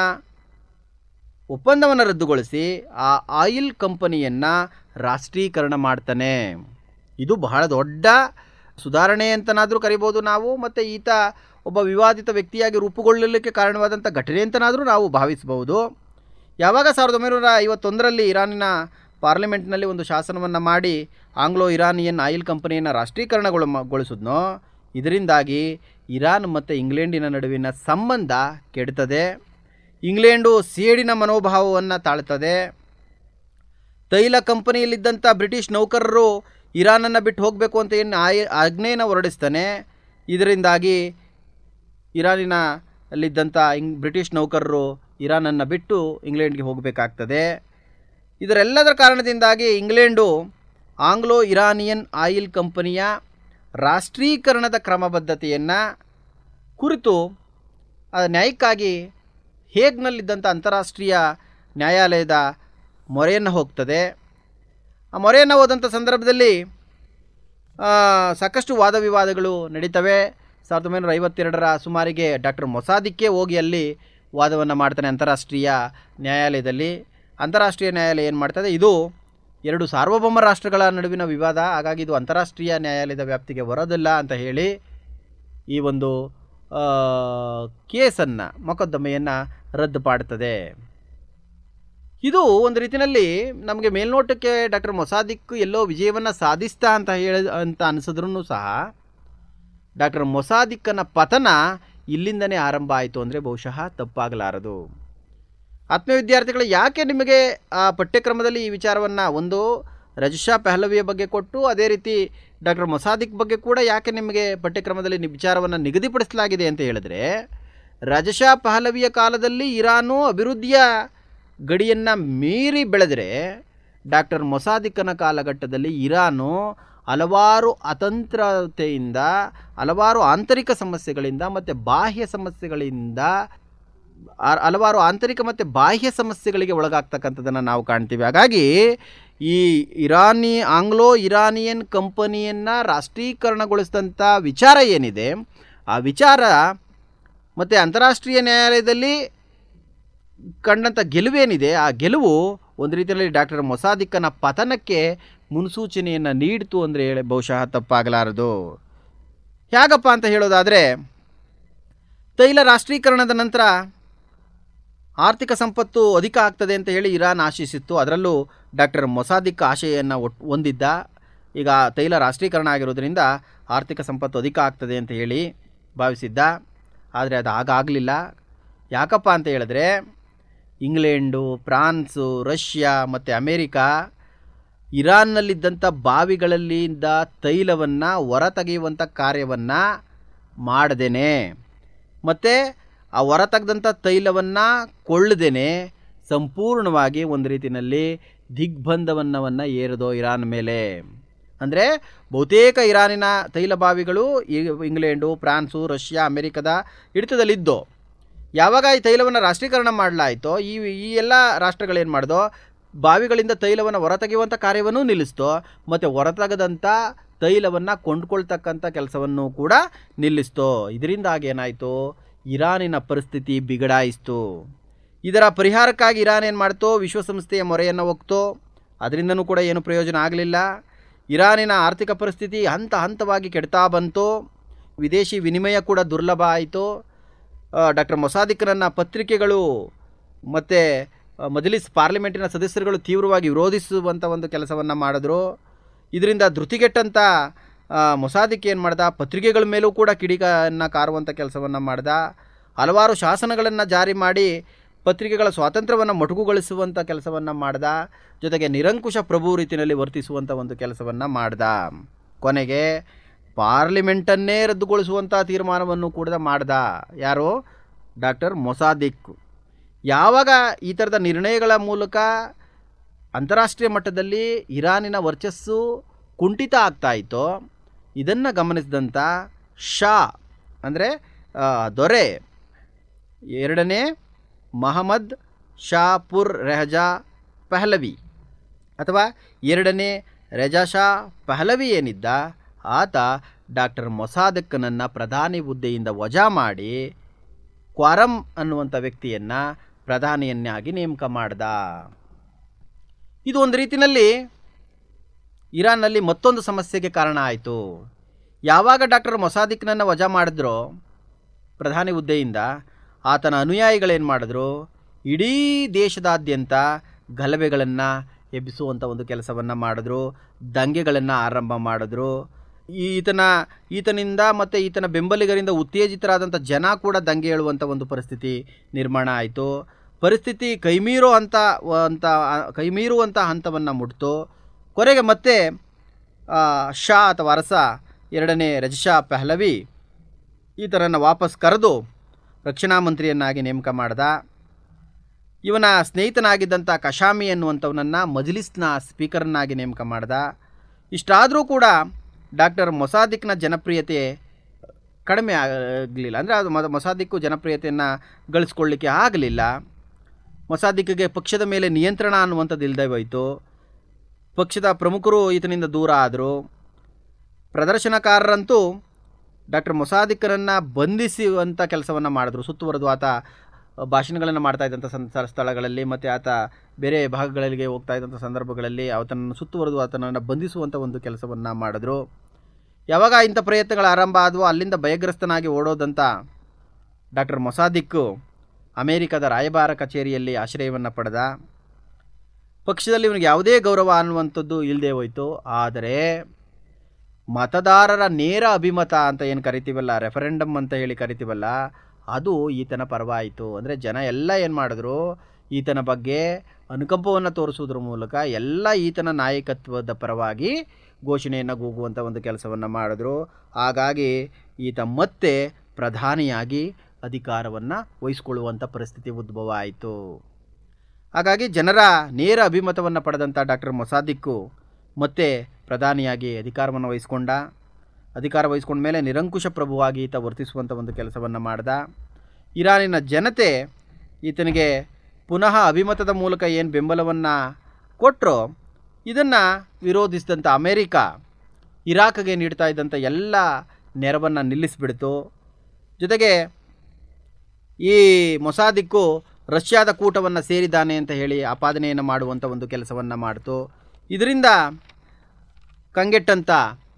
ಒಪ್ಪಂದವನ್ನು ರದ್ದುಗೊಳಿಸಿ ಆ ಆಯಿಲ್ ಕಂಪನಿಯನ್ನು ರಾಷ್ಟ್ರೀಕರಣ ಮಾಡ್ತಾನೆ ಇದು ಬಹಳ ದೊಡ್ಡ ಸುಧಾರಣೆ ಅಂತನಾದರೂ ಕರಿಬೋದು ನಾವು ಮತ್ತು ಈತ ಒಬ್ಬ ವಿವಾದಿತ ವ್ಯಕ್ತಿಯಾಗಿ ರೂಪುಗೊಳ್ಳಲಿಕ್ಕೆ ಕಾರಣವಾದಂಥ ಘಟನೆ ಅಂತನಾದರೂ ನಾವು ಭಾವಿಸಬಹುದು ಯಾವಾಗ ಸಾವಿರದ ಒಂಬೈನೂರ ಐವತ್ತೊಂದರಲ್ಲಿ ಇರಾನಿನ ಪಾರ್ಲಿಮೆಂಟ್ನಲ್ಲಿ ಒಂದು ಶಾಸನವನ್ನು ಮಾಡಿ ಆಂಗ್ಲೋ ಇರಾನಿಯನ್ ಆಯಿಲ್ ಕಂಪನಿಯನ್ನು ರಾಷ್ಟ್ರೀಕರಣಗೊಳ ಗೊಳಿಸಿದ್ನೋ ಇದರಿಂದಾಗಿ ಇರಾನ್ ಮತ್ತು ಇಂಗ್ಲೆಂಡಿನ ನಡುವಿನ ಸಂಬಂಧ ಕೆಡ್ತದೆ ಇಂಗ್ಲೆಂಡು ಸೇಡಿನ ಮನೋಭಾವವನ್ನು ತಾಳ್ತದೆ ತೈಲ ಕಂಪನಿಯಲ್ಲಿದ್ದಂಥ ಬ್ರಿಟಿಷ್ ನೌಕರರು ಇರಾನನ್ನು ಬಿಟ್ಟು ಹೋಗಬೇಕು ಅಂತ ಏನು ಆಯ್ ಆಜ್ಞೆಯನ್ನು ಹೊರಡಿಸ್ತಾನೆ ಇದರಿಂದಾಗಿ ಇರಾನಿನ ಅಲ್ಲಿದ್ದಂಥ ಇಂಗ್ ಬ್ರಿಟಿಷ್ ನೌಕರರು ಇರಾನನ್ನು ಬಿಟ್ಟು ಇಂಗ್ಲೆಂಡ್ಗೆ ಹೋಗಬೇಕಾಗ್ತದೆ ಇದರೆಲ್ಲದರ ಕಾರಣದಿಂದಾಗಿ ಇಂಗ್ಲೆಂಡು ಆಂಗ್ಲೋ ಇರಾನಿಯನ್ ಆಯಿಲ್ ಕಂಪನಿಯ ರಾಷ್ಟ್ರೀಕರಣದ ಕ್ರಮಬದ್ಧತೆಯನ್ನು ಕುರಿತು ಆ ನ್ಯಾಯಕ್ಕಾಗಿ ಹೇಗ್ನಲ್ಲಿದ್ದಂಥ ಅಂತಾರಾಷ್ಟ್ರೀಯ ನ್ಯಾಯಾಲಯದ ಮೊರೆಯನ್ನು ಹೋಗ್ತದೆ ಆ ಮೊರೆಯನ್ನು ಹೋದಂಥ ಸಂದರ್ಭದಲ್ಲಿ ಆ, ಸಾಕಷ್ಟು ವಾದ ವಿವಾದಗಳು ನಡೀತವೆ ಸಾವಿರದ ಒಂಬೈನೂರ ಐವತ್ತೆರಡರ ಸುಮಾರಿಗೆ ಡಾಕ್ಟರ್ ಮೊಸಾದಿಕ್ಕೆ ಹೋಗಿ ಅಲ್ಲಿ ವಾದವನ್ನು ಮಾಡ್ತಾನೆ ಅಂತಾರಾಷ್ಟ್ರೀಯ ನ್ಯಾಯಾಲಯದಲ್ಲಿ ಅಂತಾರಾಷ್ಟ್ರೀಯ ನ್ಯಾಯಾಲಯ ಏನು ಮಾಡ್ತದೆ ಇದು ಎರಡು ಸಾರ್ವಭೌಮ ರಾಷ್ಟ್ರಗಳ ನಡುವಿನ ವಿವಾದ ಹಾಗಾಗಿ ಇದು ಅಂತಾರಾಷ್ಟ್ರೀಯ ನ್ಯಾಯಾಲಯದ ವ್ಯಾಪ್ತಿಗೆ ಬರೋದಿಲ್ಲ ಅಂತ ಹೇಳಿ ಈ ಒಂದು ಕೇಸನ್ನು ಮೊಕದ್ದಮೆಯನ್ನು ರದ್ದುಪಾಡ್ತದೆ ಇದು ಒಂದು ರೀತಿಯಲ್ಲಿ ನಮಗೆ ಮೇಲ್ನೋಟಕ್ಕೆ ಡಾಕ್ಟರ್ ಮೊಸಾದಿಕ್ ಎಲ್ಲೋ ವಿಜಯವನ್ನು ಸಾಧಿಸ್ತಾ ಅಂತ ಹೇಳಿ ಅಂತ ಅನಿಸಿದ್ರೂ ಸಹ ಡಾಕ್ಟರ್ ಮೊಸಾದಿಕ್ಕನ ಪತನ ಇಲ್ಲಿಂದನೇ ಆರಂಭ ಆಯಿತು ಅಂದರೆ ಬಹುಶಃ ತಪ್ಪಾಗಲಾರದು ಆತ್ಮೀಯ ವಿದ್ಯಾರ್ಥಿಗಳು ಯಾಕೆ ನಿಮಗೆ ಆ ಪಠ್ಯಕ್ರಮದಲ್ಲಿ ಈ ವಿಚಾರವನ್ನು ಒಂದು ರಜಶಾ ಪಹಲವಿಯ ಬಗ್ಗೆ ಕೊಟ್ಟು ಅದೇ ರೀತಿ ಡಾಕ್ಟರ್ ಮೊಸಾದಿಕ್ ಬಗ್ಗೆ ಕೂಡ ಯಾಕೆ ನಿಮಗೆ ಪಠ್ಯಕ್ರಮದಲ್ಲಿ ನಿ- ವಿಚಾರವನ್ನು ನಿಗದಿಪಡಿಸಲಾಗಿದೆ ಅಂತ ಹೇಳಿದ್ರೆ ರಜಶಾ ಪಹಲವಿಯ ಕಾಲದಲ್ಲಿ ಇರಾನು ಅಭಿವೃದ್ಧಿಯ ಗಡಿಯನ್ನು ಮೀರಿ ಬೆಳೆದರೆ ಡಾಕ್ಟರ್ ಮೊಸಾದಿಕ್ಕನ ಕಾಲಘಟ್ಟದಲ್ಲಿ ಇರಾನು ಹಲವಾರು ಅತಂತ್ರತೆಯಿಂದ ಹಲವಾರು ಆಂತರಿಕ ಸಮಸ್ಯೆಗಳಿಂದ ಮತ್ತು ಬಾಹ್ಯ ಸಮಸ್ಯೆಗಳಿಂದ ಆ- ಹಲವಾರು ಆಂತರಿಕ ಮತ್ತು ಬಾಹ್ಯ ಸಮಸ್ಯೆಗಳಿಗೆ ಒಳಗಾಗ್ತಕ್ಕಂಥದ್ದನ್ನು ನಾವು ಕಾಣ್ತೀವಿ ಹಾಗಾಗಿ ಈ ಇರಾನಿ ಆಂಗ್ಲೋ ಇರಾನಿಯನ್ ಕಂಪನಿಯನ್ನು ರಾಷ್ಟ್ರೀಕರಣಗೊಳಿಸಿದಂಥ ವಿಚಾರ ಏನಿದೆ ಆ ವಿಚಾರ ಮತ್ತು ಅಂತಾರಾಷ್ಟ್ರೀಯ ನ್ಯಾಯಾಲಯದಲ್ಲಿ ಕಂಡಂಥ ಗೆಲುವೇನಿದೆ ಆ ಗೆಲುವು ಒಂದು ರೀತಿಯಲ್ಲಿ ಡಾಕ್ಟರ್ ಮೊಸಾದಿಕ್ಕನ ಪತನಕ್ಕೆ ಮುನ್ಸೂಚನೆಯನ್ನು ನೀಡಿತು ಅಂದರೆ ಹೇಳಿ ಬಹುಶಃ ತಪ್ಪಾಗಲಾರದು ಹೇಗಪ್ಪ ಅಂತ ಹೇಳೋದಾದರೆ ತೈಲ ರಾಷ್ಟ್ರೀಕರಣದ ನಂತರ ಆರ್ಥಿಕ ಸಂಪತ್ತು ಅಧಿಕ ಆಗ್ತದೆ ಅಂತ ಹೇಳಿ ಇರಾನ್ ಆಶಿಸಿತ್ತು ಅದರಲ್ಲೂ ಡಾಕ್ಟರ್ ಮೊಸಾದಿಕ್ ಆಶೆಯನ್ನು ಒಟ್ ಹೊಂದಿದ್ದ ಈಗ ತೈಲ ರಾಷ್ಟ್ರೀಕರಣ ಆಗಿರೋದ್ರಿಂದ ಆರ್ಥಿಕ ಸಂಪತ್ತು ಅಧಿಕ ಆಗ್ತದೆ ಅಂತ ಹೇಳಿ ಭಾವಿಸಿದ್ದ ಆದರೆ ಅದು ಆಗಾಗಲಿಲ್ಲ ಯಾಕಪ್ಪ ಅಂತ ಹೇಳಿದ್ರೆ ಇಂಗ್ಲೆಂಡು ಫ್ರಾನ್ಸು ರಷ್ಯಾ ಮತ್ತು ಅಮೇರಿಕಾ ಇರಾನ್ನಲ್ಲಿದ್ದಂಥ ಬಾವಿಗಳಲ್ಲಿಂದ ತೈಲವನ್ನು ಹೊರತೆಗೆಯುವಂಥ ಕಾರ್ಯವನ್ನು ಮಾಡದೇನೆ ಮತ್ತು ಆ ಹೊರತೆಗೆದಂಥ ತೈಲವನ್ನು ಕೊಳ್ಳದೇನೆ ಸಂಪೂರ್ಣವಾಗಿ ಒಂದು ರೀತಿಯಲ್ಲಿ ದಿಗ್ಬಂಧವನ್ನವನ್ನು ಏರಿದೋ ಇರಾನ್ ಮೇಲೆ ಅಂದರೆ ಬಹುತೇಕ ಇರಾನಿನ ತೈಲ ಬಾವಿಗಳು ಈ ಇಂಗ್ಲೆಂಡು ಫ್ರಾನ್ಸು ರಷ್ಯಾ ಅಮೆರಿಕದ ಹಿಡಿತದಲ್ಲಿದ್ದೋ ಯಾವಾಗ ಈ ತೈಲವನ್ನು ರಾಷ್ಟ್ರೀಕರಣ ಮಾಡಲಾಯಿತೋ ಈ ಈ ಎಲ್ಲ ರಾಷ್ಟ್ರಗಳೇನು ಮಾಡ್ದೋ ಬಾವಿಗಳಿಂದ ತೈಲವನ್ನು ಹೊರತೆಗೆಯುವಂಥ ಕಾರ್ಯವನ್ನು ನಿಲ್ಲಿಸ್ತೋ ಮತ್ತು ಹೊರತೆಗೆದಂಥ ತೈಲವನ್ನು ಕೊಂಡ್ಕೊಳ್ತಕ್ಕಂಥ ಕೆಲಸವನ್ನು ಕೂಡ ನಿಲ್ಲಿಸ್ತೋ ಇದರಿಂದಾಗಿ ಏನಾಯಿತು ಇರಾನಿನ ಪರಿಸ್ಥಿತಿ ಬಿಗಡಾಯಿಸ್ತು ಇದರ ಪರಿಹಾರಕ್ಕಾಗಿ ಇರಾನ್ ಏನು ಮಾಡ್ತೋ ವಿಶ್ವಸಂಸ್ಥೆಯ ಮೊರೆಯನ್ನು ಹೋಗ್ತೋ ಅದರಿಂದನೂ ಕೂಡ ಏನು ಪ್ರಯೋಜನ ಆಗಲಿಲ್ಲ ಇರಾನಿನ ಆರ್ಥಿಕ ಪರಿಸ್ಥಿತಿ ಹಂತ ಹಂತವಾಗಿ ಕೆಡ್ತಾ ಬಂತು ವಿದೇಶಿ ವಿನಿಮಯ ಕೂಡ ದುರ್ಲಭ ಆಯಿತು ಡಾಕ್ಟರ್ ಮೊಸಾದಿಕ್ರನ್ನ ಪತ್ರಿಕೆಗಳು ಮತ್ತು ಮಜಲಿಸ್ ಪಾರ್ಲಿಮೆಂಟಿನ ಸದಸ್ಯರುಗಳು ತೀವ್ರವಾಗಿ ವಿರೋಧಿಸುವಂಥ ಒಂದು ಕೆಲಸವನ್ನು ಮಾಡಿದ್ರು ಇದರಿಂದ ಧೃತಿಗೆಟ್ಟಂಥ ಆ, ಮೊಸಾದಿಕ್ ಏನು ಮಾಡ್ದ ಪತ್ರಿಕೆಗಳ ಮೇಲೂ ಕೂಡ ಕಿಡಿಕನ್ನು ಕಾರುವಂಥ ಕೆಲಸವನ್ನು ಮಾಡ್ದ ಹಲವಾರು ಶಾಸನಗಳನ್ನು ಜಾರಿ ಮಾಡಿ ಪತ್ರಿಕೆಗಳ ಸ್ವಾತಂತ್ರ್ಯವನ್ನು ಮೊಟಕುಗೊಳಿಸುವಂಥ ಕೆಲಸವನ್ನು ಮಾಡ್ದ ಜೊತೆಗೆ ನಿರಂಕುಶ ಪ್ರಭು ರೀತಿಯಲ್ಲಿ ವರ್ತಿಸುವಂಥ ಒಂದು ಕೆಲಸವನ್ನು ಮಾಡ್ದ ಕೊನೆಗೆ ಪಾರ್ಲಿಮೆಂಟನ್ನೇ ರದ್ದುಗೊಳಿಸುವಂಥ ತೀರ್ಮಾನವನ್ನು ಕೂಡ ಮಾಡ್ದ ಯಾರು ಡಾಕ್ಟರ್ ಮೊಸಾದಿಕ್ ಯಾವಾಗ ಈ ಥರದ ನಿರ್ಣಯಗಳ ಮೂಲಕ ಅಂತಾರಾಷ್ಟ್ರೀಯ ಮಟ್ಟದಲ್ಲಿ ಇರಾನಿನ ವರ್ಚಸ್ಸು ಕುಂಠಿತ ಆಗ್ತಾ ಇತ್ತೋ ಇದನ್ನು ಗಮನಿಸಿದಂಥ ಶಾ ಅಂದರೆ ದೊರೆ ಎರಡನೇ ಮಹಮ್ಮದ್ ಶಾಪುರ್ ರೆಹಜಾ ಪಹಲವಿ ಅಥವಾ ಎರಡನೇ ರೆಜಾ ಶಾ ಪಹಲವಿ ಏನಿದ್ದ ಆತ ಡಾಕ್ಟರ್ ಮೊಸಾದಕ್ಕನನ್ನು ಪ್ರಧಾನಿ ಹುದ್ದೆಯಿಂದ ವಜಾ ಮಾಡಿ ಕ್ವಾರಮ್ ಅನ್ನುವಂಥ ವ್ಯಕ್ತಿಯನ್ನು ಪ್ರಧಾನಿಯನ್ನಾಗಿ ನೇಮಕ ಮಾಡ್ದ ಇದು ಒಂದು ರೀತಿಯಲ್ಲಿ ಇರಾನ್ನಲ್ಲಿ ಮತ್ತೊಂದು ಸಮಸ್ಯೆಗೆ ಕಾರಣ ಆಯಿತು ಯಾವಾಗ ಡಾಕ್ಟರ್ ಮೊಸಾದಿಕ್ನನ್ನು ವಜಾ ಮಾಡಿದ್ರೋ ಪ್ರಧಾನಿ ಹುದ್ದೆಯಿಂದ ಆತನ ಅನುಯಾಯಿಗಳೇನು ಮಾಡಿದ್ರು ಇಡೀ ದೇಶದಾದ್ಯಂತ ಗಲಭೆಗಳನ್ನು ಎಬ್ಬಿಸುವಂಥ ಒಂದು ಕೆಲಸವನ್ನು ಮಾಡಿದ್ರು ದಂಗೆಗಳನ್ನು ಆರಂಭ ಮಾಡಿದ್ರು ಈತನ ಈತನಿಂದ ಮತ್ತು ಈತನ ಬೆಂಬಲಿಗರಿಂದ ಉತ್ತೇಜಿತರಾದಂಥ ಜನ ಕೂಡ ದಂಗೆ ಏಳುವಂಥ ಒಂದು ಪರಿಸ್ಥಿತಿ ನಿರ್ಮಾಣ ಆಯಿತು ಪರಿಸ್ಥಿತಿ ಕೈಮೀರೋ ಅಂತ ಅಂತ ಕೈಮೀರುವಂಥ ಹಂತವನ್ನು ಮುಟ್ತು ಕೊನೆಗೆ ಮತ್ತೆ ಆ, ಶಾ ಅಥವಾ ಅರಸ ಎರಡನೇ ರಜಶಾ ಪಹಲವಿ ಈತನನ್ನು ವಾಪಸ್ ಕರೆದು ರಕ್ಷಣಾ ಮಂತ್ರಿಯನ್ನಾಗಿ ನೇಮಕ ಮಾಡ್ದ ಇವನ ಸ್ನೇಹಿತನಾಗಿದ್ದಂಥ ಕಶಾಮಿ ಅನ್ನುವಂಥವನನ್ನು ಮಜ್ಲಿಸ್ನ ಸ್ಪೀಕರ್ನಾಗಿ ನೇಮಕ ಮಾಡ್ದ ಇಷ್ಟಾದರೂ ಕೂಡ ಡಾಕ್ಟರ್ ಮೊಸಾದಿಕ್ನ ಜನಪ್ರಿಯತೆ ಕಡಿಮೆ ಆಗಲಿಲ್ಲ ಅಂದರೆ ಅದು ಮೊದ ಮೊಸಾದಿಕ್ಕು ಜನಪ್ರಿಯತೆಯನ್ನು ಗಳಿಸ್ಕೊಳ್ಳಿಕ್ಕೆ ಆಗಲಿಲ್ಲ ಮೊಸಾದಿಕ್ಗೆ ಪಕ್ಷದ ಮೇಲೆ ನಿಯಂತ್ರಣ ಅನ್ನುವಂಥದ್ದು ಇಲ್ಲದೆ ಹೋಯಿತು ಪಕ್ಷದ ಪ್ರಮುಖರು ಈತನಿಂದ ದೂರ ಆದರು ಪ್ರದರ್ಶನಕಾರರಂತೂ ಡಾಕ್ಟರ್ ಮೊಸಾದಿಕ್ಕರನ್ನು ಬಂಧಿಸುವಂಥ ಕೆಲಸವನ್ನು ಮಾಡಿದ್ರು ಸುತ್ತುವರೆದು ಆತ ಭಾಷಣಗಳನ್ನು ಮಾಡ್ತಾ ಇದ್ದಂಥ ಸಂದ ಸ್ಥಳಗಳಲ್ಲಿ ಮತ್ತು ಆತ ಬೇರೆ ಭಾಗಗಳಿಗೆ ಹೋಗ್ತಾ ಇದ್ದಂಥ ಸಂದರ್ಭಗಳಲ್ಲಿ ಆತನನ್ನು ಸುತ್ತುವರೆದು ಆತನನ್ನು ಬಂಧಿಸುವಂಥ ಒಂದು ಕೆಲಸವನ್ನು ಮಾಡಿದ್ರು ಯಾವಾಗ ಇಂಥ ಪ್ರಯತ್ನಗಳು ಆರಂಭ ಆದವೋ ಅಲ್ಲಿಂದ ಭಯಗ್ರಸ್ತನಾಗಿ ಓಡೋದಂಥ ಡಾಕ್ಟರ್ ಮೊಸಾದಿಕ್ಕು ಅಮೇರಿಕದ ರಾಯಭಾರ ಕಚೇರಿಯಲ್ಲಿ ಆಶ್ರಯವನ್ನು ಪಡೆದ ಪಕ್ಷದಲ್ಲಿ ಇವನಿಗೆ ಯಾವುದೇ ಗೌರವ ಅನ್ನುವಂಥದ್ದು ಇಲ್ಲದೆ ಹೋಯಿತು ಆದರೆ ಮತದಾರರ ನೇರ ಅಭಿಮತ ಅಂತ ಏನು ಕರಿತೀವಲ್ಲ ರೆಫರೆಂಡಮ್ ಅಂತ ಹೇಳಿ ಕರಿತೀವಲ್ಲ ಅದು ಈತನ ಪರವಾಯಿತು ಅಂದರೆ ಜನ ಎಲ್ಲ ಏನು ಮಾಡಿದ್ರು ಈತನ ಬಗ್ಗೆ ಅನುಕಂಪವನ್ನು ತೋರಿಸುವುದರ ಮೂಲಕ ಎಲ್ಲ ಈತನ ನಾಯಕತ್ವದ ಪರವಾಗಿ ಘೋಷಣೆಯನ್ನು ಕೂಗುವಂಥ ಒಂದು ಕೆಲಸವನ್ನು ಮಾಡಿದ್ರು ಹಾಗಾಗಿ ಈತ ಮತ್ತೆ ಪ್ರಧಾನಿಯಾಗಿ ಅಧಿಕಾರವನ್ನು ವಹಿಸ್ಕೊಳ್ಳುವಂಥ ಪರಿಸ್ಥಿತಿ ಉದ್ಭವ ಆಯಿತು ಹಾಗಾಗಿ ಜನರ ನೇರ ಅಭಿಮತವನ್ನು ಪಡೆದಂಥ ಡಾಕ್ಟರ್ ಮೊಸಾದಿಕ್ಕು ಮತ್ತೆ ಪ್ರಧಾನಿಯಾಗಿ ಅಧಿಕಾರವನ್ನು ವಹಿಸ್ಕೊಂಡ ಅಧಿಕಾರ ವಹಿಸ್ಕೊಂಡ ಮೇಲೆ ನಿರಂಕುಶ ಪ್ರಭುವಾಗಿ ಈತ ವರ್ತಿಸುವಂಥ ಒಂದು ಕೆಲಸವನ್ನು ಮಾಡ್ದ ಇರಾನಿನ ಜನತೆ ಈತನಿಗೆ ಪುನಃ ಅಭಿಮತದ ಮೂಲಕ ಏನು ಬೆಂಬಲವನ್ನು ಕೊಟ್ಟರೋ ಇದನ್ನು ವಿರೋಧಿಸಿದಂಥ ಅಮೇರಿಕಾ ಇರಾಕ್ಗೆ ನೀಡ್ತಾ ಇದ್ದಂಥ ಎಲ್ಲ ನೆರವನ್ನು ನಿಲ್ಲಿಸಿಬಿಡ್ತು ಜೊತೆಗೆ ಈ ಮೊಸಾದಿಕ್ಕು ರಷ್ಯಾದ ಕೂಟವನ್ನು ಸೇರಿದ್ದಾನೆ ಅಂತ ಹೇಳಿ ಆಪಾದನೆಯನ್ನು ಮಾಡುವಂಥ ಒಂದು ಕೆಲಸವನ್ನು ಮಾಡಿತು ಇದರಿಂದ ಕಂಗೆಟ್ಟಂಥ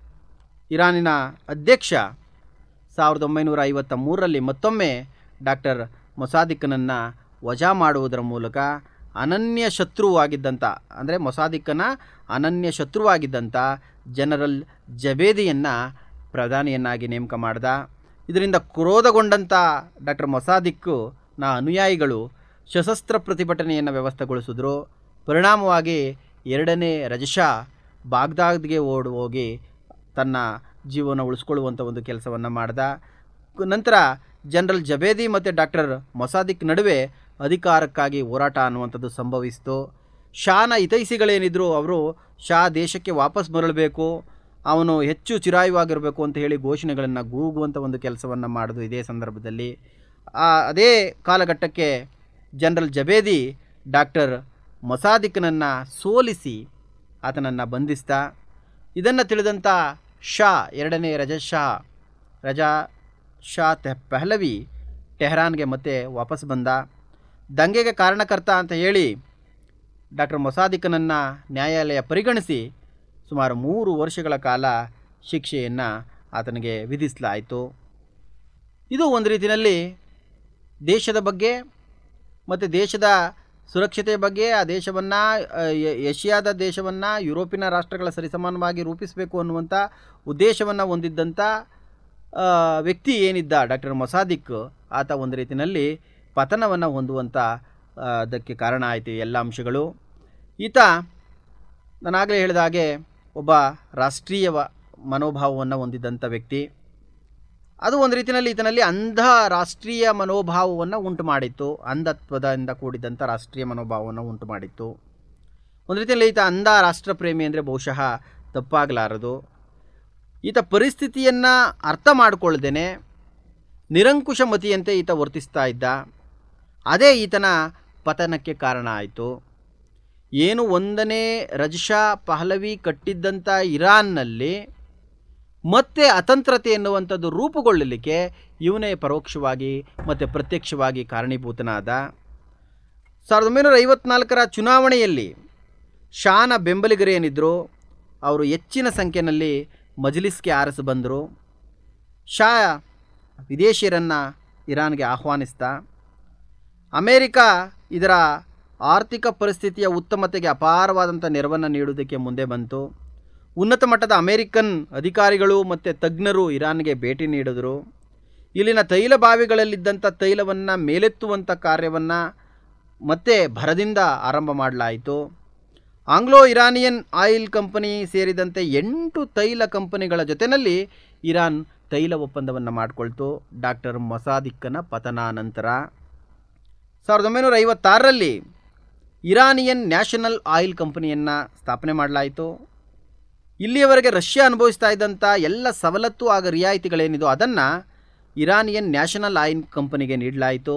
ಇರಾನಿನ ಅಧ್ಯಕ್ಷ ಸಾವಿರದ ಒಂಬೈನೂರ ಐವತ್ತ ಮೂರರಲ್ಲಿ ಮತ್ತೊಮ್ಮೆ ಡಾಕ್ಟರ್ ಮೊಸಾದಿಕ್ಕನನ್ನು ವಜಾ ಮಾಡುವುದರ ಮೂಲಕ ಅನನ್ಯ ಶತ್ರುವಾಗಿದ್ದಂಥ ಅಂದರೆ ಮೊಸಾದಿಕ್ಕನ ಅನನ್ಯ ಶತ್ರುವಾಗಿದ್ದಂಥ ಜನರಲ್ ಜಬೇದಿಯನ್ನು ಪ್ರಧಾನಿಯನ್ನಾಗಿ ನೇಮಕ ಮಾಡ್ದ ಇದರಿಂದ ಕ್ರೋಧಗೊಂಡಂಥ ಡಾಕ್ಟರ್ ಮೊಸಾದಿಕ್ಕು ನ ಅನುಯಾಯಿಗಳು ಸಶಸ್ತ್ರ ಪ್ರತಿಭಟನೆಯನ್ನು ವ್ಯವಸ್ಥೆಗೊಳಿಸಿದ್ರು ಪರಿಣಾಮವಾಗಿ ಎರಡನೇ ರಜಶಾ ಬಾಗ್ದಾದ್ಗೆ ಓಡಿ ಹೋಗಿ ತನ್ನ ಜೀವನ ಉಳಿಸ್ಕೊಳ್ಳುವಂಥ ಒಂದು ಕೆಲಸವನ್ನು ಮಾಡ್ದ ಕು- ನಂತರ ಜನರಲ್ ಜಬೇದಿ ಮತ್ತು ಡಾಕ್ಟರ್ ಮೊಸಾದಿಕ್ ನಡುವೆ ಅಧಿಕಾರಕ್ಕಾಗಿ ಹೋರಾಟ ಅನ್ನುವಂಥದ್ದು ಸಂಭವಿಸಿತು ಶಾನ ಹಿತೈಷಿಗಳೇನಿದ್ರು ಅವರು ಶಾ ದೇಶಕ್ಕೆ ವಾಪಸ್ ಮರಳಬೇಕು ಅವನು ಹೆಚ್ಚು ಚಿರಾಯುವಾಗಿರಬೇಕು ಅಂತ ಹೇಳಿ ಘೋಷಣೆಗಳನ್ನು ಗೂಗುವಂಥ ಒಂದು ಕೆಲಸವನ್ನು ಮಾಡೋದು ಇದೇ ಸಂದರ್ಭದಲ್ಲಿ ಆ ಅದೇ ಕಾಲಘಟ್ಟಕ್ಕೆ ಜನರಲ್ ಜಬೇದಿ ಡಾಕ್ಟರ್ ಮೊಸಾದಿಕ್ನನ್ನು ಸೋಲಿಸಿ ಆತನನ್ನು ಬಂಧಿಸ್ದ ಇದನ್ನು ತಿಳಿದಂಥ ಶಾ ಎರಡನೇ ರಜಾ ಶಾ ರಜಾ ಶಾ ತೆಹ್ ಪಹಲವಿ ಟೆಹರಾನ್ಗೆ ಮತ್ತೆ ವಾಪಸ್ ಬಂದ ದಂಗೆಗೆ ಕಾರಣಕರ್ತ ಅಂತ ಹೇಳಿ ಡಾಕ್ಟರ್ ಮೊಸಾದಿಕನನ್ನು ನ್ಯಾಯಾಲಯ ಪರಿಗಣಿಸಿ ಸುಮಾರು ಮೂರು ವರ್ಷಗಳ ಕಾಲ ಶಿಕ್ಷೆಯನ್ನು ಆತನಿಗೆ ವಿಧಿಸಲಾಯಿತು ಇದು ಒಂದು ರೀತಿಯಲ್ಲಿ ದೇಶದ ಬಗ್ಗೆ ಮತ್ತು ದೇಶದ ಸುರಕ್ಷತೆಯ ಬಗ್ಗೆ ಆ ದೇಶವನ್ನು ಏಷ್ಯಾದ ದೇಶವನ್ನು ಯುರೋಪಿನ ರಾಷ್ಟ್ರಗಳ ಸರಿಸಮಾನವಾಗಿ ರೂಪಿಸಬೇಕು ಅನ್ನುವಂಥ ಉದ್ದೇಶವನ್ನು ಹೊಂದಿದ್ದಂಥ ಆ, ವ್ಯಕ್ತಿ ಏನಿದ್ದ ಡಾಕ್ಟರ್ ಮೊಸಾದಿಕ್ ಆತ ಒಂದು ರೀತಿಯಲ್ಲಿ ಪತನವನ್ನು ಹೊಂದುವಂಥ ಆ, ಅದಕ್ಕೆ ಕಾರಣ ಆಯಿತು ಎಲ್ಲ ಅಂಶಗಳು ಈತ ನಾನಾಗಲೇ ಹೇಳಿದ ಹಾಗೆ ಒಬ್ಬ ರಾಷ್ಟ್ರೀಯ ಮನೋಭಾವವನ್ನು ಹೊಂದಿದ್ದಂಥ ವ್ಯಕ್ತಿ ಅದು ಒಂದು ರೀತಿಯಲ್ಲಿ ಈತನಲ್ಲಿ ಅಂಧ ರಾಷ್ಟ್ರೀಯ ಮನೋಭಾವವನ್ನು ಉಂಟು ಮಾಡಿತ್ತು ಅಂಧತ್ವದಿಂದ ಕೂಡಿದಂಥ ರಾಷ್ಟ್ರೀಯ ಮನೋಭಾವವನ್ನು ಉಂಟು ಮಾಡಿತ್ತು ಒಂದು ರೀತಿಯಲ್ಲಿ ಈತ ಅಂಧ ರಾಷ್ಟ್ರಪ್ರೇಮಿ ಅಂದರೆ ಬಹುಶಃ ತಪ್ಪಾಗಲಾರದು ಈತ ಪರಿಸ್ಥಿತಿಯನ್ನು ಅರ್ಥ ಮಾಡಿಕೊಳ್ಳದೇನೆ ನಿರಂಕುಶ ಮತಿಯಂತೆ ಈತ ವರ್ತಿಸ್ತಾ ಇದ್ದ ಅದೇ ಈತನ ಪತನಕ್ಕೆ ಕಾರಣ ಆಯಿತು ಏನು ಒಂದನೇ ರಜಶಾ ಪಹಲವಿ ಕಟ್ಟಿದ್ದಂಥ ಇರಾನ್ನಲ್ಲಿ ಮತ್ತೆ ಅತಂತ್ರತೆ ಎನ್ನುವಂಥದ್ದು ರೂಪುಗೊಳ್ಳಲಿಕ್ಕೆ ಇವನೇ ಪರೋಕ್ಷವಾಗಿ ಮತ್ತು ಪ್ರತ್ಯಕ್ಷವಾಗಿ ಕಾರಣೀಭೂತನಾದ ಸಾವಿರದ ಒಂಬೈನೂರ ಐವತ್ನಾಲ್ಕರ ಚುನಾವಣೆಯಲ್ಲಿ ಶಾನ ಬೆಂಬಲಿಗರೇನಿದ್ದರು ಅವರು ಹೆಚ್ಚಿನ ಸಂಖ್ಯೆಯಲ್ಲಿ ಮಜ್ಲಿಸ್ಗೆ ಆರಿಸಿ ಬಂದರು ಶಾ ವಿದೇಶಿಯರನ್ನು ಇರಾನ್ಗೆ ಆಹ್ವಾನಿಸ್ದ ಅಮೇರಿಕಾ ಇದರ ಆರ್ಥಿಕ ಪರಿಸ್ಥಿತಿಯ ಉತ್ತಮತೆಗೆ ಅಪಾರವಾದಂಥ ನೆರವನ್ನು ನೀಡುವುದಕ್ಕೆ ಮುಂದೆ ಬಂತು ಉನ್ನತ ಮಟ್ಟದ ಅಮೇರಿಕನ್ ಅಧಿಕಾರಿಗಳು ಮತ್ತು ತಜ್ಞರು ಇರಾನ್ಗೆ ಭೇಟಿ ನೀಡಿದರು ಇಲ್ಲಿನ ತೈಲ ಬಾವಿಗಳಲ್ಲಿದ್ದಂಥ ತೈಲವನ್ನು ಮೇಲೆತ್ತುವಂಥ ಕಾರ್ಯವನ್ನು ಮತ್ತೆ ಭರದಿಂದ ಆರಂಭ ಮಾಡಲಾಯಿತು ಆಂಗ್ಲೋ ಇರಾನಿಯನ್ ಆಯಿಲ್ ಕಂಪನಿ ಸೇರಿದಂತೆ ಎಂಟು ತೈಲ ಕಂಪನಿಗಳ ಜೊತೆಯಲ್ಲಿ ಇರಾನ್ ತೈಲ ಒಪ್ಪಂದವನ್ನು ಮಾಡಿಕೊಳ್ತು ಡಾಕ್ಟರ್ ಮೊಸಾದಿಕ್ಕನ ಪತನಾನಂತರ ಸಾವಿರದ ಒಂಬೈನೂರ ಐವತ್ತಾರರಲ್ಲಿ ಇರಾನಿಯನ್ ನ್ಯಾಷನಲ್ ಆಯಿಲ್ ಕಂಪನಿಯನ್ನು ಸ್ಥಾಪನೆ ಮಾಡಲಾಯಿತು ಇಲ್ಲಿಯವರೆಗೆ ರಷ್ಯಾ ಅನುಭವಿಸ್ತಾ ಇದ್ದಂಥ ಎಲ್ಲ ಸವಲತ್ತು ಹಾಗೂ ರಿಯಾಯಿತಿಗಳೇನಿದೋ ಅದನ್ನು ಇರಾನಿಯನ್ ನ್ಯಾಷನಲ್ ಆಯಿಲ್ ಕಂಪನಿಗೆ ನೀಡಲಾಯಿತು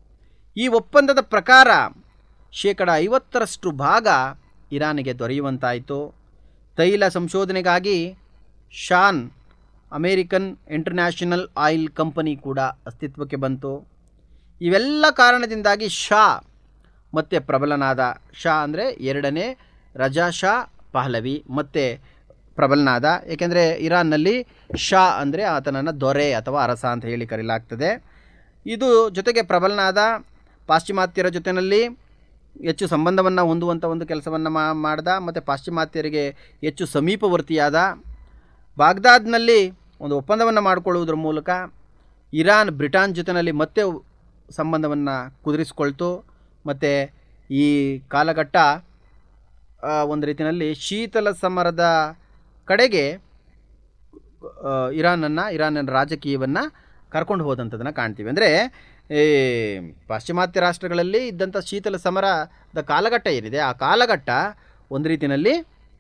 ಈ ಒಪ್ಪಂದದ ಪ್ರಕಾರ ಶೇಕಡ ಐವತ್ತರಷ್ಟು ಭಾಗ ಇರಾನಿಗೆ ದೊರೆಯುವಂತಾಯಿತು ತೈಲ ಸಂಶೋಧನೆಗಾಗಿ ಶಾನ್ ಅಮೇರಿಕನ್ ಇಂಟರ್ನ್ಯಾಷನಲ್ ಆಯಿಲ್ ಕಂಪನಿ ಕೂಡ ಅಸ್ತಿತ್ವಕ್ಕೆ ಬಂತು ಇವೆಲ್ಲ ಕಾರಣದಿಂದಾಗಿ ಶಾ ಮತ್ತೆ ಪ್ರಬಲನಾದ ಶಾ ಅಂದರೆ ಎರಡನೇ ರಜಾ ಶಾ ಪಹಲವಿ ಮತ್ತೆ ಪ್ರಬಲನಾದ ಏಕೆಂದರೆ ಇರಾನ್ನಲ್ಲಿ ಶಾ ಅಂದರೆ ಆತನನ್ನು ದೊರೆ ಅಥವಾ ಅರಸ ಅಂತ ಹೇಳಿ ಕರೆಯಲಾಗ್ತದೆ ಇದು ಜೊತೆಗೆ ಪ್ರಬಲನಾದ ಪಾಶ್ಚಿಮಾತ್ಯರ ಜೊತೆಯಲ್ಲಿ ಹೆಚ್ಚು ಸಂಬಂಧವನ್ನು ಹೊಂದುವಂಥ ಒಂದು ಕೆಲಸವನ್ನು ಮಾ ಮಾಡ್ದ ಮತ್ತು ಪಾಶ್ಚಿಮಾತ್ಯರಿಗೆ ಹೆಚ್ಚು ಸಮೀಪವರ್ತಿಯಾದ ಬಾಗ್ದಾದ್ನಲ್ಲಿ ಒಂದು ಒಪ್ಪಂದವನ್ನು ಮಾಡಿಕೊಳ್ಳುವುದರ ಮೂಲಕ ಇರಾನ್ ಬ್ರಿಟನ್ ಜೊತೆಯಲ್ಲಿ ಮತ್ತೆ ಸಂಬಂಧವನ್ನು ಕುದುರಿಸ್ಕೊಳ್ತು ಮತ್ತು ಈ ಕಾಲಘಟ್ಟ ಆ, ಒಂದು ರೀತಿಯಲ್ಲಿ ಶೀತಲ ಸಮರದ ಕಡೆಗೆ ಆ, ಇರಾನನ್ನು ಇರಾನಿನ ರಾಜಕೀಯವನ್ನು ಕರ್ಕೊಂಡು ಹೋದಂಥದ್ದನ್ನು ಕಾಣ್ತೀವಿ ಅಂದರೆ ಈ ಪಾಶ್ಚಿಮಾತ್ಯ ರಾಷ್ಟ್ರಗಳಲ್ಲಿ ಇದ್ದಂಥ ಶೀತಲ ಸಮರದ ಕಾಲಘಟ್ಟ ಏನಿದೆ ಆ ಕಾಲಘಟ್ಟ ಒಂದು ರೀತಿಯಲ್ಲಿ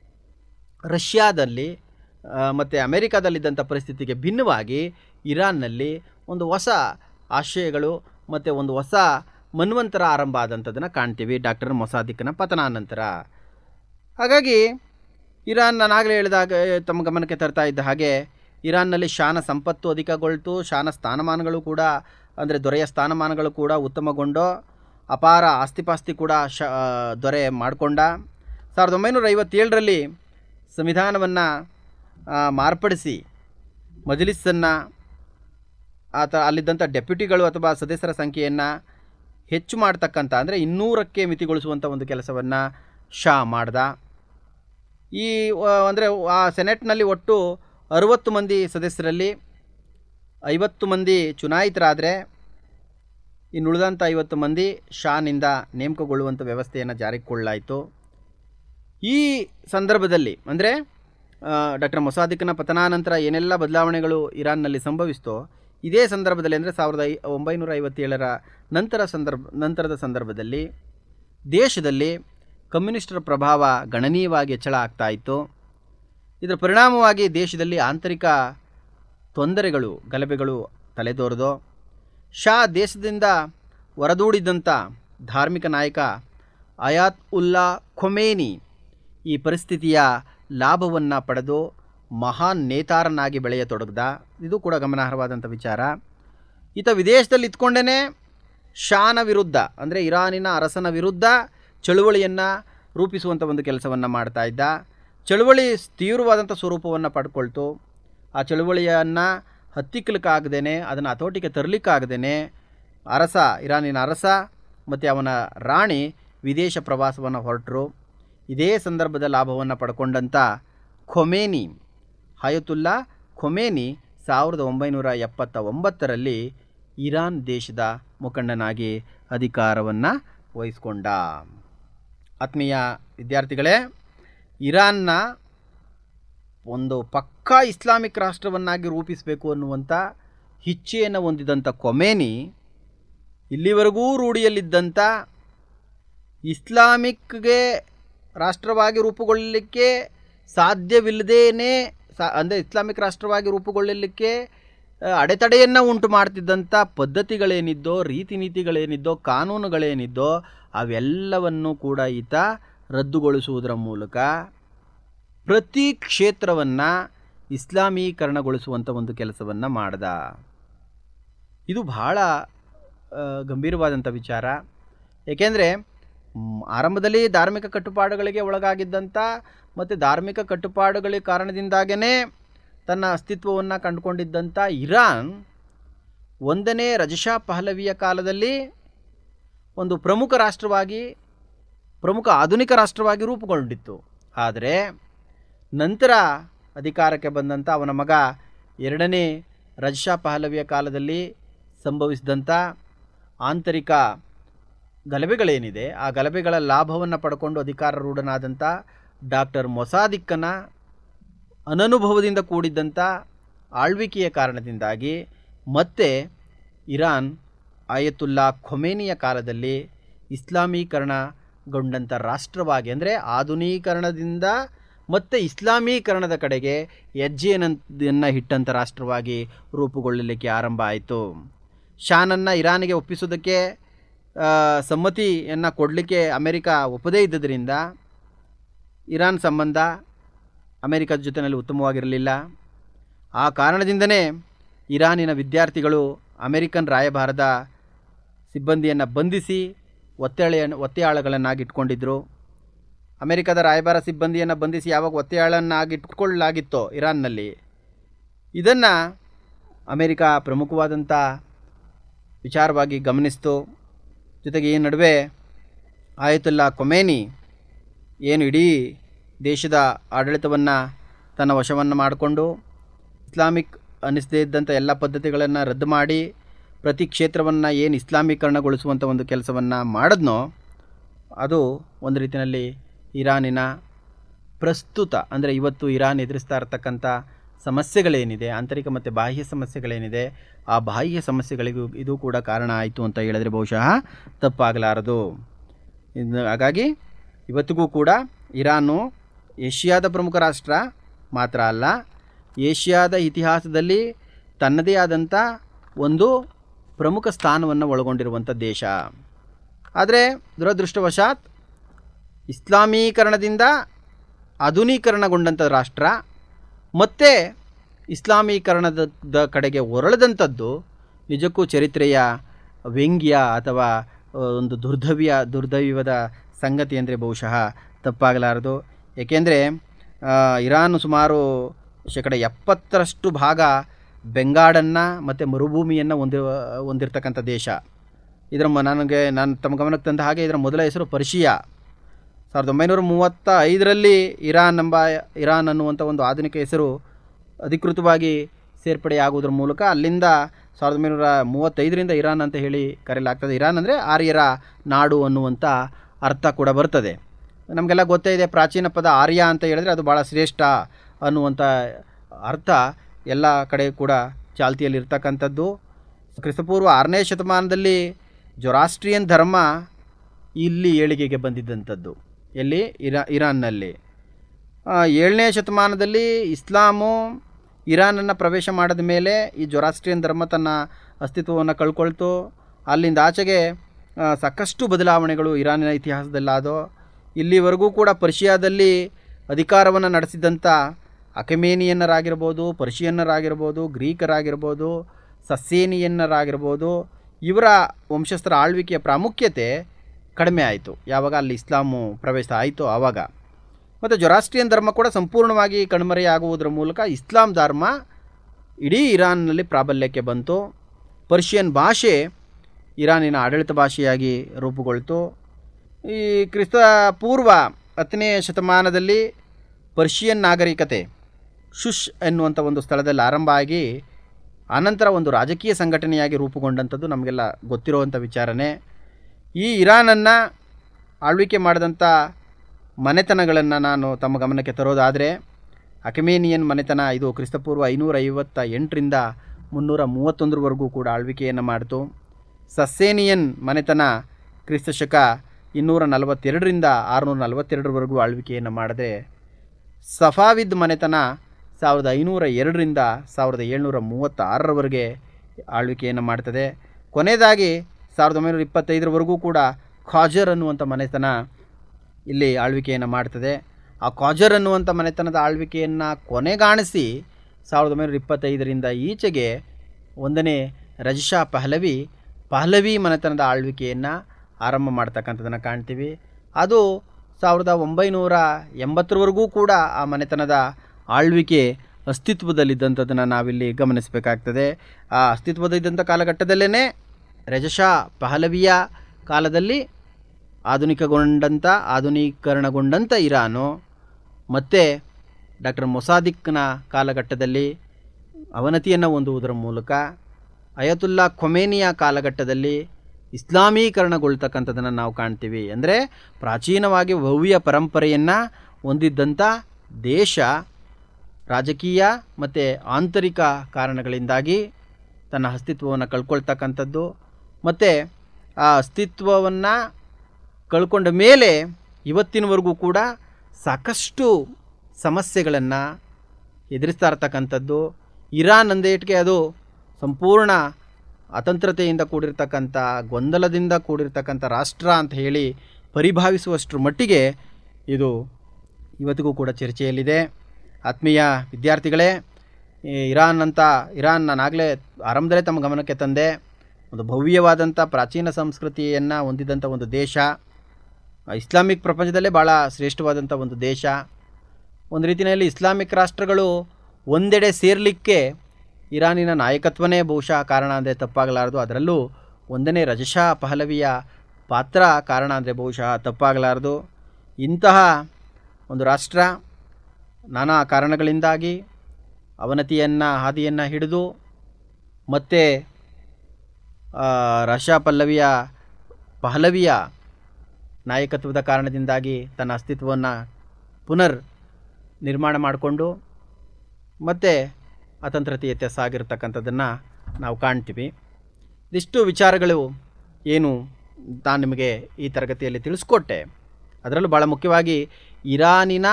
ರಷ್ಯಾದಲ್ಲಿ ಮತ್ತು ಅಮೆರಿಕಾದಲ್ಲಿದ್ದಂಥ ಪರಿಸ್ಥಿತಿಗೆ ಭಿನ್ನವಾಗಿ ಇರಾನ್ನಲ್ಲಿ ಒಂದು ಹೊಸ ಆಶಯಗಳು ಮತ್ತು ಒಂದು ಹೊಸ ಮನ್ವಂತರ ಆರಂಭ ಆದಂಥದ್ದನ್ನು ಕಾಣ್ತೀವಿ ಡಾಕ್ಟರ್ ಮೊಸಾದಿಕ್ಕನ ಪತನಾನಂತರ ಹಾಗಾಗಿ ಇರಾನ್ ನಾನಾಗಲೇ ಹೇಳಿದಾಗ ತಮ್ಮ ಗಮನಕ್ಕೆ ತರ್ತಾ ಇದ್ದ ಹಾಗೆ ಇರಾನ್ನಲ್ಲಿ ಶಾನ ಸಂಪತ್ತು ಅಧಿಕಗೊಳ್ತು ಶಾನ ಸ್ಥಾನಮಾನಗಳು ಕೂಡ ಅಂದರೆ ದೊರೆಯ ಸ್ಥಾನಮಾನಗಳು ಕೂಡ ಉತ್ತಮಗೊಂಡು ಅಪಾರ ಆಸ್ತಿಪಾಸ್ತಿ ಕೂಡ ಶ ದೊರೆ ಮಾಡಿಕೊಂಡ ಸಾವಿರದ ಒಂಬೈನೂರ ಐವತ್ತೇಳರಲ್ಲಿ ಸಂವಿಧಾನವನ್ನು ಮಾರ್ಪಡಿಸಿ ಮಜಲಿಸನ್ನು ಆತ ಅಲ್ಲಿದ್ದಂಥ ಡೆಪ್ಯೂಟಿಗಳು ಅಥವಾ ಸದಸ್ಯರ ಸಂಖ್ಯೆಯನ್ನು ಹೆಚ್ಚು ಮಾಡ್ತಕ್ಕಂಥ ಅಂದರೆ ಇನ್ನೂರಕ್ಕೆ ಮಿತಿಗೊಳಿಸುವಂಥ ಒಂದು ಕೆಲಸವನ್ನು ಶಾ ಮಾಡ್ದ ಈ ಅಂದರೆ ಆ ಸೆನೆಟ್ನಲ್ಲಿ ಒಟ್ಟು ಅರುವತ್ತು ಮಂದಿ ಸದಸ್ಯರಲ್ಲಿ ಐವತ್ತು ಮಂದಿ ಚುನಾಯಿತರಾದರೆ ಇನ್ನುಳಿದಂಥ ಐವತ್ತು ಮಂದಿ ಶಾನಿಂದ ನೇಮಕಗೊಳ್ಳುವಂಥ ವ್ಯವಸ್ಥೆಯನ್ನು ಜಾರಿಗೆ ಕೊಳ್ಳಾಯಿತು ಈ ಸಂದರ್ಭದಲ್ಲಿ ಅಂದರೆ ಡಾಕ್ಟರ್ ಮೊಸಾದಿಕ್ನ ಪತನಾನಂತರ ಏನೆಲ್ಲ ಬದಲಾವಣೆಗಳು ಇರಾನ್ನಲ್ಲಿ ಸಂಭವಿಸ್ತೋ ಇದೇ ಸಂದರ್ಭದಲ್ಲಿ ಅಂದರೆ ಸಾವಿರದ ಐ ಒಂಬೈನೂರ ಐವತ್ತೇಳರ ನಂತರ ಸಂದರ್ಭ ನಂತರದ ಸಂದರ್ಭದಲ್ಲಿ ದೇಶದಲ್ಲಿ ಕಮ್ಯುನಿಸ್ಟರ ಪ್ರಭಾವ ಗಣನೀಯವಾಗಿ ಹೆಚ್ಚಳ ಆಗ್ತಾ ಇತ್ತು ಇದರ ಪರಿಣಾಮವಾಗಿ ದೇಶದಲ್ಲಿ ಆಂತರಿಕ ತೊಂದರೆಗಳು ಗಲಭೆಗಳು ತಲೆದೋರಿದೋ ಶಾ ದೇಶದಿಂದ ಹೊರದೂಡಿದಂಥ ಧಾರ್ಮಿಕ ನಾಯಕ ಅಯಾತ್ ಉಲ್ಲಾ ಖೊಮೇನಿ ಈ ಪರಿಸ್ಥಿತಿಯ ಲಾಭವನ್ನು ಪಡೆದು ಮಹಾನ್ ನೇತಾರನಾಗಿ ಬೆಳೆಯತೊಡಗ್ದ ಇದು ಕೂಡ ಗಮನಾರ್ಹವಾದಂಥ ವಿಚಾರ ಈತ ವಿದೇಶದಲ್ಲಿ ಇದ್ಕೊಂಡೇ ಶಾನ ವಿರುದ್ಧ ಅಂದರೆ ಇರಾನಿನ ಅರಸನ ವಿರುದ್ಧ ಚಳುವಳಿಯನ್ನು ರೂಪಿಸುವಂಥ ಒಂದು ಕೆಲಸವನ್ನು ಮಾಡ್ತಾ ಇದ್ದ ಚಳುವಳಿ ತೀವ್ರವಾದಂಥ ಸ್ವರೂಪವನ್ನು ಪಡ್ಕೊಳ್ತು ಆ ಚಳುವಳಿಯನ್ನು ಹತ್ತಿಕ್ಕಲಿಕ್ಕಾಗದೇ ಅದನ್ನು ಹತೋಟಿಗೆ ತರಲಿಕ್ಕಾಗದೇ ಅರಸ ಇರಾನಿನ ಅರಸ ಮತ್ತು ಅವನ ರಾಣಿ ವಿದೇಶ ಪ್ರವಾಸವನ್ನು ಹೊರಟರು ಇದೇ ಸಂದರ್ಭದ ಲಾಭವನ್ನು ಪಡ್ಕೊಂಡಂಥ ಖೊಮೇನಿ ಹಯತುಲ್ಲಾ ಖೊಮೇನಿ ಸಾವಿರದ ಒಂಬೈನೂರ ಎಪ್ಪತ್ತ ಒಂಬತ್ತರಲ್ಲಿ ಇರಾನ್ ದೇಶದ ಮುಖಂಡನಾಗಿ ಅಧಿಕಾರವನ್ನು ವಹಿಸ್ಕೊಂಡ ಆತ್ಮೀಯ ವಿದ್ಯಾರ್ಥಿಗಳೇ ಇರಾನ್ನ ಒಂದು ಪಕ್ಕಾ ಇಸ್ಲಾಮಿಕ್ ರಾಷ್ಟ್ರವನ್ನಾಗಿ ರೂಪಿಸಬೇಕು ಅನ್ನುವಂಥ ಇಚ್ಛೆಯನ್ನು ಹೊಂದಿದಂಥ ಕೊಮೇನಿ ಇಲ್ಲಿವರೆಗೂ ರೂಢಿಯಲ್ಲಿದ್ದಂಥ ಇಸ್ಲಾಮಿಕ್ಗೆ ರಾಷ್ಟ್ರವಾಗಿ ರೂಪುಗೊಳ್ಳಲಿಕ್ಕೆ ಸಾಧ್ಯವಿಲ್ಲದೇನೆ ಸಾ ಅಂದರೆ ಇಸ್ಲಾಮಿಕ್ ರಾಷ್ಟ್ರವಾಗಿ ರೂಪುಗೊಳ್ಳಲಿಕ್ಕೆ ಅಡೆತಡೆಯನ್ನು ಉಂಟು ಮಾಡ್ತಿದ್ದಂಥ ಪದ್ಧತಿಗಳೇನಿದ್ದೋ ರೀತಿ ನೀತಿಗಳೇನಿದ್ದೋ ಕಾನೂನುಗಳೇನಿದ್ದೋ ಅವೆಲ್ಲವನ್ನು ಕೂಡ ಈತ ರದ್ದುಗೊಳಿಸುವುದರ ಮೂಲಕ ಪ್ರತಿ ಕ್ಷೇತ್ರವನ್ನು ಇಸ್ಲಾಮೀಕರಣಗೊಳಿಸುವಂಥ ಒಂದು ಕೆಲಸವನ್ನು ಮಾಡ್ದ ಇದು ಬಹಳ ಗಂಭೀರವಾದಂಥ ವಿಚಾರ ಏಕೆಂದರೆ ಆರಂಭದಲ್ಲಿ ಧಾರ್ಮಿಕ ಕಟ್ಟುಪಾಡುಗಳಿಗೆ ಒಳಗಾಗಿದ್ದಂಥ ಮತ್ತು ಧಾರ್ಮಿಕ ಕಟ್ಟುಪಾಡುಗಳ ಕಾರಣದಿಂದಾಗೇ ತನ್ನ ಅಸ್ತಿತ್ವವನ್ನು ಕಂಡುಕೊಂಡಿದ್ದಂಥ ಇರಾನ್ ಒಂದನೇ ರಜಶಾ ಪಹಲವಿಯ ಕಾಲದಲ್ಲಿ ಒಂದು ಪ್ರಮುಖ ರಾಷ್ಟ್ರವಾಗಿ ಪ್ರಮುಖ ಆಧುನಿಕ ರಾಷ್ಟ್ರವಾಗಿ ರೂಪುಗೊಂಡಿತ್ತು ಆದರೆ ನಂತರ ಅಧಿಕಾರಕ್ಕೆ ಬಂದಂಥ ಅವನ ಮಗ ಎರಡನೇ ರಜಶಾ ಪಹಲವಿಯ ಕಾಲದಲ್ಲಿ ಸಂಭವಿಸಿದಂಥ ಆಂತರಿಕ ಗಲಭೆಗಳೇನಿದೆ ಆ ಗಲಭೆಗಳ ಲಾಭವನ್ನು ಪಡ್ಕೊಂಡು ಅಧಿಕಾರರೂಢನಾದಂಥ ಡಾಕ್ಟರ್ ಮೊಸಾದಿಕ್ಕನ ಅನನುಭವದಿಂದ ಕೂಡಿದ್ದಂಥ ಆಳ್ವಿಕೆಯ ಕಾರಣದಿಂದಾಗಿ ಮತ್ತೆ ಇರಾನ್ ಆಯತುಲ್ಲಾ ಖೊಮೇನಿಯ ಕಾಲದಲ್ಲಿ ಇಸ್ಲಾಮೀಕರಣಗೊಂಡಂಥ ರಾಷ್ಟ್ರವಾಗಿ ಅಂದರೆ ಆಧುನೀಕರಣದಿಂದ ಮತ್ತು ಇಸ್ಲಾಮೀಕರಣದ ಕಡೆಗೆ ಹೆಜ್ಜೆಯನ್ನು ಇಟ್ಟಂಥ ರಾಷ್ಟ್ರವಾಗಿ ರೂಪುಗೊಳ್ಳಲಿಕ್ಕೆ ಆರಂಭ ಆಯಿತು ಶಾನನ್ನು ಇರಾನಿಗೆ ಒಪ್ಪಿಸೋದಕ್ಕೆ ಸಮ್ಮತಿಯನ್ನು ಕೊಡಲಿಕ್ಕೆ ಅಮೆರಿಕ ಒಪ್ಪದೇ ಇದ್ದದರಿಂದ ಇರಾನ್ ಸಂಬಂಧ ಅಮೆರಿಕದ ಜೊತೆಯಲ್ಲಿ ಉತ್ತಮವಾಗಿರಲಿಲ್ಲ ಆ ಕಾರಣದಿಂದನೇ ಇರಾನಿನ ವಿದ್ಯಾರ್ಥಿಗಳು ಅಮೆರಿಕನ್ ರಾಯಭಾರದ ಸಿಬ್ಬಂದಿಯನ್ನು ಬಂಧಿಸಿ ಒತ್ತೆಳೆಯನ್ನು ಒತ್ತೆಯಾಳುಗಳನ್ನಾಗಿ ಇಟ್ಕೊಂಡಿದ್ದರು ಅಮೆರಿಕದ ರಾಯಭಾರ ಸಿಬ್ಬಂದಿಯನ್ನು ಬಂಧಿಸಿ ಯಾವಾಗ ಒತ್ತೆಯಾಳನ್ನಾಗಿ ಇಟ್ಕೊಳ್ಳಲಾಗಿತ್ತೋ ಇರಾನ್ನಲ್ಲಿ ಇದನ್ನು ಅಮೆರಿಕ ಪ್ರಮುಖವಾದಂಥ ವಿಚಾರವಾಗಿ ಗಮನಿಸ್ತು ಜೊತೆಗೆ ಈ ನಡುವೆ ಆಯತುಲ್ಲಾ ಕೊಮೇನಿ ಏನು ಇಡೀ ದೇಶದ ಆಡಳಿತವನ್ನು ತನ್ನ ವಶವನ್ನು ಮಾಡಿಕೊಂಡು ಇಸ್ಲಾಮಿಕ್ ಅನ್ನಿಸದೇ ಇದ್ದಂಥ ಎಲ್ಲ ಪದ್ಧತಿಗಳನ್ನು ರದ್ದು ಮಾಡಿ ಪ್ರತಿ ಕ್ಷೇತ್ರವನ್ನು ಏನು ಇಸ್ಲಾಮೀಕರಣಗೊಳಿಸುವಂಥ ಒಂದು ಕೆಲಸವನ್ನು ಮಾಡಿದ್ನೋ ಅದು ಒಂದು ರೀತಿಯಲ್ಲಿ ಇರಾನಿನ ಪ್ರಸ್ತುತ ಅಂದರೆ ಇವತ್ತು ಇರಾನ್ ಎದುರಿಸ್ತಾ ಇರತಕ್ಕಂಥ ಸಮಸ್ಯೆಗಳೇನಿದೆ ಆಂತರಿಕ ಮತ್ತು ಬಾಹ್ಯ ಸಮಸ್ಯೆಗಳೇನಿದೆ ಆ ಬಾಹ್ಯ ಸಮಸ್ಯೆಗಳಿಗೂ ಇದು ಕೂಡ ಕಾರಣ ಆಯಿತು ಅಂತ ಹೇಳಿದ್ರೆ ಬಹುಶಃ ತಪ್ಪಾಗಲಾರದು ಇದು ಹಾಗಾಗಿ ಇವತ್ತಿಗೂ ಕೂಡ ಇರಾನು ಏಷ್ಯಾದ ಪ್ರಮುಖ ರಾಷ್ಟ್ರ ಮಾತ್ರ ಅಲ್ಲ ಏಷ್ಯಾದ ಇತಿಹಾಸದಲ್ಲಿ ತನ್ನದೇ ಆದಂಥ ಒಂದು ಪ್ರಮುಖ ಸ್ಥಾನವನ್ನು ಒಳಗೊಂಡಿರುವಂಥ ದೇಶ ಆದರೆ ದುರದೃಷ್ಟವಶಾತ್ ಇಸ್ಲಾಮೀಕರಣದಿಂದ ಆಧುನೀಕರಣಗೊಂಡಂಥ ರಾಷ್ಟ್ರ ಮತ್ತು ಇಸ್ಲಾಮೀಕರಣದ ದ ಕಡೆಗೆ ಹೊರಳದಂಥದ್ದು ನಿಜಕ್ಕೂ ಚರಿತ್ರೆಯ ವ್ಯಂಗ್ಯ ಅಥವಾ ಆ, ಒಂದು ದುರ್ದವ್ಯ ದುರ್ದೈವದ ಸಂಗತಿ ಅಂದರೆ ಬಹುಶಃ ತಪ್ಪಾಗಲಾರದು ಏಕೆಂದರೆ ಇರಾನ್ ಸುಮಾರು ಶೇಕಡ ಎಪ್ಪತ್ತರಷ್ಟು ಭಾಗ ಬೆಂಗಾಡನ್ನು ಮತ್ತು ಮರುಭೂಮಿಯನ್ನು ಹೊಂದಿ ಹೊಂದಿರತಕ್ಕಂಥ ದೇಶ ಇದರ ಮ- ನನಗೆ ನಾನು ತಮ್ಮ ಗಮನಕ್ಕೆ ತಂದ ಹಾಗೆ ಇದರ ಮೊದಲ ಹೆಸರು ಪರ್ಷಿಯಾ ಸಾವಿರದ ಒಂಬೈನೂರ ಮೂವತ್ತ ಐದರಲ್ಲಿ ಇರಾನ್ ಎಂಬ ಇರಾನ್ ಅನ್ನುವಂಥ ಒಂದು ಆಧುನಿಕ ಹೆಸರು ಅಧಿಕೃತವಾಗಿ ಸೇರ್ಪಡೆಯಾಗುವುದರ ಮೂಲಕ ಅಲ್ಲಿಂದ ಸಾವಿರದ ಒಂಬೈನೂರ ಮೂವತ್ತೈದರಿಂದ ಇರಾನ್ ಅಂತ ಹೇಳಿ ಕರೆಯಲಾಗ್ತದೆ ಇರಾನ್ ಅಂದರೆ ಆರ್ಯರ ನಾಡು ಅನ್ನುವಂಥ ಅರ್ಥ ಕೂಡ ಬರ್ತದೆ ನಮಗೆಲ್ಲ ಗೊತ್ತೇ ಇದೆ ಪ್ರಾಚೀನ ಪದ ಆರ್ಯ ಅಂತ ಹೇಳಿದ್ರೆ ಅದು ಭಾಳ ಶ್ರೇಷ್ಠ ಅನ್ನುವಂಥ ಅರ್ಥ ಎಲ್ಲ ಕಡೆ ಕೂಡ ಚಾಲ್ತಿಯಲ್ಲಿರ್ತಕ್ಕಂಥದ್ದು ಕ್ರಿಸ್ತಪೂರ್ವ ಆರನೇ ಶತಮಾನದಲ್ಲಿ ಜೊರಾಸ್ಟ್ರಿಯನ್ ಧರ್ಮ ಇಲ್ಲಿ ಏಳಿಗೆಗೆ ಬಂದಿದ್ದಂಥದ್ದು ಎಲ್ಲಿ ಇರಾ ಇರಾನ್ನಲ್ಲಿ ಆ, ಏಳನೇ ಶತಮಾನದಲ್ಲಿ ಇಸ್ಲಾಮು ಇರಾನನ್ನು ಪ್ರವೇಶ ಮಾಡಿದ ಮೇಲೆ ಈ ಜೊರಾಸ್ಟ್ರಿಯನ್ ಧರ್ಮ ತನ್ನ ಅಸ್ತಿತ್ವವನ್ನು ಕಳ್ಕೊಳ್ತು ಅಲ್ಲಿಂದ ಆಚೆಗೆ ಆ, ಸಾಕಷ್ಟು ಬದಲಾವಣೆಗಳು ಇರಾನಿನ ಇತಿಹಾಸದಲ್ಲಾದೋ ಇಲ್ಲಿವರೆಗೂ ಕೂಡ ಪರ್ಷಿಯಾದಲ್ಲಿ ಅಧಿಕಾರವನ್ನು ನಡೆಸಿದಂಥ ಅಕೆಮೇನಿಯನ್ನರಾಗಿರ್ಬೋದು ಪರ್ಷಿಯನ್ನರಾಗಿರ್ಬೋದು ಗ್ರೀಕರಾಗಿರ್ಬೋದು ಸಸ್ಸೇನಿಯನ್ನರಾಗಿರ್ಬೋದು ಇವರ ವಂಶಸ್ಥರ ಆಳ್ವಿಕೆಯ ಪ್ರಾಮುಖ್ಯತೆ ಕಡಿಮೆ ಆಯಿತು ಯಾವಾಗ ಅಲ್ಲಿ ಇಸ್ಲಾಮು ಪ್ರವೇಶ ಆಯಿತು ಆವಾಗ ಮತ್ತು ಜೊರಾಸ್ಟ್ರಿಯನ್ ಧರ್ಮ ಕೂಡ ಸಂಪೂರ್ಣವಾಗಿ ಕಣ್ಮರೆಯಾಗುವುದರ ಮೂಲಕ ಇಸ್ಲಾಂ ಧರ್ಮ ಇಡೀ ಇರಾನ್ನಲ್ಲಿ ಪ್ರಾಬಲ್ಯಕ್ಕೆ ಬಂತು ಪರ್ಷಿಯನ್ ಭಾಷೆ ಇರಾನಿನ ಆಡಳಿತ ಭಾಷೆಯಾಗಿ ರೂಪುಗೊಳ್ತು ಈ ಕ್ರಿಸ್ತ ಪೂರ್ವ ಹತ್ತನೇ ಶತಮಾನದಲ್ಲಿ ಪರ್ಷಿಯನ್ ನಾಗರಿಕತೆ ಶುಶ್ ಎನ್ನುವಂಥ ಒಂದು ಸ್ಥಳದಲ್ಲಿ ಆರಂಭ ಆಗಿ ಆನಂತರ ಒಂದು ರಾಜಕೀಯ ಸಂಘಟನೆಯಾಗಿ ರೂಪುಗೊಂಡಂಥದ್ದು ನಮಗೆಲ್ಲ ಗೊತ್ತಿರುವಂಥ ವಿಚಾರನೇ ಈ ಇರಾನನ್ನು ಆಳ್ವಿಕೆ ಮಾಡಿದಂಥ ಮನೆತನಗಳನ್ನು ನಾನು ತಮ್ಮ ಗಮನಕ್ಕೆ ತರೋದಾದರೆ ಅಕೆಮೇನಿಯನ್ ಮನೆತನ ಇದು ಕ್ರಿಸ್ತಪೂರ್ವ ಐನೂರ ಐವತ್ತ ಎಂಟರಿಂದ ಮುನ್ನೂರ ಮೂವತ್ತೊಂದರವರೆಗೂ ಕೂಡ ಆಳ್ವಿಕೆಯನ್ನು ಮಾಡಿತು ಸಸ್ಸೇನಿಯನ್ ಮನೆತನ ಕ್ರಿಸ್ತಶಕ ಇನ್ನೂರ ನಲವತ್ತೆರಡರಿಂದ ಆರುನೂರ ನಲವತ್ತೆರಡರವರೆಗೂ ಆಳ್ವಿಕೆಯನ್ನು ಮಾಡಿದೆ ಸಫಾವಿದ್ ಮನೆತನ ಸಾವಿರದ ಐನೂರ ಎರಡರಿಂದ ಸಾವಿರದ ಏಳ್ನೂರ ಮೂವತ್ತಾರರವರೆಗೆ ಆಳ್ವಿಕೆಯನ್ನು ಮಾಡ್ತದೆ ಕೊನೆಯದಾಗಿ ಸಾವಿರದ ಒಂಬೈನೂರ ಇಪ್ಪತ್ತೈದರವರೆಗೂ ಕೂಡ ಖಾಜರ್ ಅನ್ನುವಂಥ ಮನೆತನ ಇಲ್ಲಿ ಆಳ್ವಿಕೆಯನ್ನು ಮಾಡ್ತದೆ ಆ ಖಾಜರ್ ಅನ್ನುವಂಥ ಮನೆತನದ ಆಳ್ವಿಕೆಯನ್ನು ಕೊನೆಗಾಣಿಸಿ ಸಾವಿರದ ಒಂಬೈನೂರ ಇಪ್ಪತ್ತೈದರಿಂದ ಈಚೆಗೆ ಒಂದನೇ ರಜಶಾ ಪಹಲವಿ ಪಹಲವಿ ಮನೆತನದ ಆಳ್ವಿಕೆಯನ್ನು ಆರಂಭ ಮಾಡ್ತಕ್ಕಂಥದ್ದನ್ನು ಕಾಣ್ತೀವಿ ಅದು ಸಾವಿರದ ಒಂಬೈನೂರ ಎಂಬತ್ತರವರೆಗೂ ಕೂಡ ಆ ಮನೆತನದ ಆಳ್ವಿಕೆ ಅಸ್ತಿತ್ವದಲ್ಲಿದ್ದಂಥದ್ದನ್ನು ನಾವಿಲ್ಲಿ ಗಮನಿಸಬೇಕಾಗ್ತದೆ ಆ ಅಸ್ತಿತ್ವದಲ್ಲಿದ್ದಂಥ ಕಾಲಘಟ್ಟದಲ್ಲೇ ರಜಶಾ ಪಹಲವಿಯ ಕಾಲದಲ್ಲಿ ಆಧುನಿಕಗೊಂಡಂಥ ಆಧುನೀಕರಣಗೊಂಡಂಥ ಇರಾನು ಮತ್ತು ಡಾಕ್ಟರ್ ಮೊಸಾದಿಕ್ನ ಕಾಲಘಟ್ಟದಲ್ಲಿ ಅವನತಿಯನ್ನು ಹೊಂದುವುದರ ಮೂಲಕ ಅಯತುಲ್ಲಾ ಖೊಮೇನಿಯ ಕಾಲಘಟ್ಟದಲ್ಲಿ ಇಸ್ಲಾಮೀಕರಣಗೊಳ್ತಕ್ಕಂಥದ್ದನ್ನು ನಾವು ಕಾಣ್ತೀವಿ ಅಂದರೆ ಪ್ರಾಚೀನವಾಗಿ ಭವ್ಯ ಪರಂಪರೆಯನ್ನು ಹೊಂದಿದ್ದಂಥ ದೇಶ ರಾಜಕೀಯ ಮತ್ತು ಆಂತರಿಕ ಕಾರಣಗಳಿಂದಾಗಿ ತನ್ನ ಅಸ್ತಿತ್ವವನ್ನು ಕಳ್ಕೊಳ್ತಕ್ಕಂಥದ್ದು ಮತ್ತು ಆ ಅಸ್ತಿತ್ವವನ್ನು ಕಳ್ಕೊಂಡ ಮೇಲೆ ಇವತ್ತಿನವರೆಗೂ ಕೂಡ ಸಾಕಷ್ಟು ಸಮಸ್ಯೆಗಳನ್ನು ಎದುರಿಸ್ತಾ ಇರ್ತಕ್ಕಂಥದ್ದು ಇರಾನ್ ಅಂದೇಟ್ಗೆ ಅದು ಸಂಪೂರ್ಣ ಅತಂತ್ರತೆಯಿಂದ ಕೂಡಿರ್ತಕ್ಕಂಥ ಗೊಂದಲದಿಂದ ಕೂಡಿರ್ತಕ್ಕಂಥ ರಾಷ್ಟ್ರ ಅಂತ ಹೇಳಿ ಪರಿಭಾವಿಸುವಷ್ಟರ ಮಟ್ಟಿಗೆ ಇದು ಇವತ್ತಿಗೂ ಕೂಡ ಚರ್ಚೆಯಲ್ಲಿದೆ ಆತ್ಮೀಯ ವಿದ್ಯಾರ್ಥಿಗಳೇ ಈ ಇರಾನ್ ಅಂತ ಇರಾನ್ ನಾನಾಗಲೇ ಆರಂಭದಲ್ಲೇ ತಮ್ಮ ಗಮನಕ್ಕೆ ತಂದೆ ಒಂದು ಭವ್ಯವಾದಂಥ ಪ್ರಾಚೀನ ಸಂಸ್ಕೃತಿಯನ್ನು ಹೊಂದಿದಂಥ ಒಂದು ದೇಶ ಇಸ್ಲಾಮಿಕ್ ಪ್ರಪಂಚದಲ್ಲೇ ಭಾಳ ಶ್ರೇಷ್ಠವಾದಂಥ ಒಂದು ದೇಶ ಒಂದು ರೀತಿಯಲ್ಲಿ ಇಸ್ಲಾಮಿಕ್ ರಾಷ್ಟ್ರಗಳು ಒಂದೆಡೆ ಸೇರಲಿಕ್ಕೆ ಇರಾನಿನ ನಾಯಕತ್ವನೇ ಬಹುಶಃ ಕಾರಣ ಅಂದರೆ ತಪ್ಪಾಗಲಾರದು ಅದರಲ್ಲೂ ಒಂದನೇ ರಜಶಾ ಪಹಲವಿಯ ಪಾತ್ರ ಕಾರಣ ಅಂದರೆ ಬಹುಶಃ ತಪ್ಪಾಗಲಾರದು ಇಂತಹ ಒಂದು ರಾಷ್ಟ್ರ ನಾನಾ ಕಾರಣಗಳಿಂದಾಗಿ ಅವನತಿಯನ್ನು ಹಾದಿಯನ್ನು ಹಿಡಿದು ಮತ್ತು ರಶಾ ಪಲ್ಲವಿಯ ಪಹಲವಿಯ ನಾಯಕತ್ವದ ಕಾರಣದಿಂದಾಗಿ ತನ್ನ ಅಸ್ತಿತ್ವವನ್ನು ಪುನರ್ ನಿರ್ಮಾಣ ಮಾಡಿಕೊಂಡು ಮತ್ತು ಅತಂತ್ರತೆಯತ್ತೆ ಸಾಗಿರ್ತಕ್ಕಂಥದ್ದನ್ನು ನಾವು ಕಾಣ್ತೀವಿ ಇದಿಷ್ಟು ವಿಚಾರಗಳು ಏನು ನಾನು ನಿಮಗೆ ಈ ತರಗತಿಯಲ್ಲಿ ತಿಳಿಸ್ಕೊಟ್ಟೆ ಅದರಲ್ಲೂ ಭಾಳ ಮುಖ್ಯವಾಗಿ ಇರಾನಿನ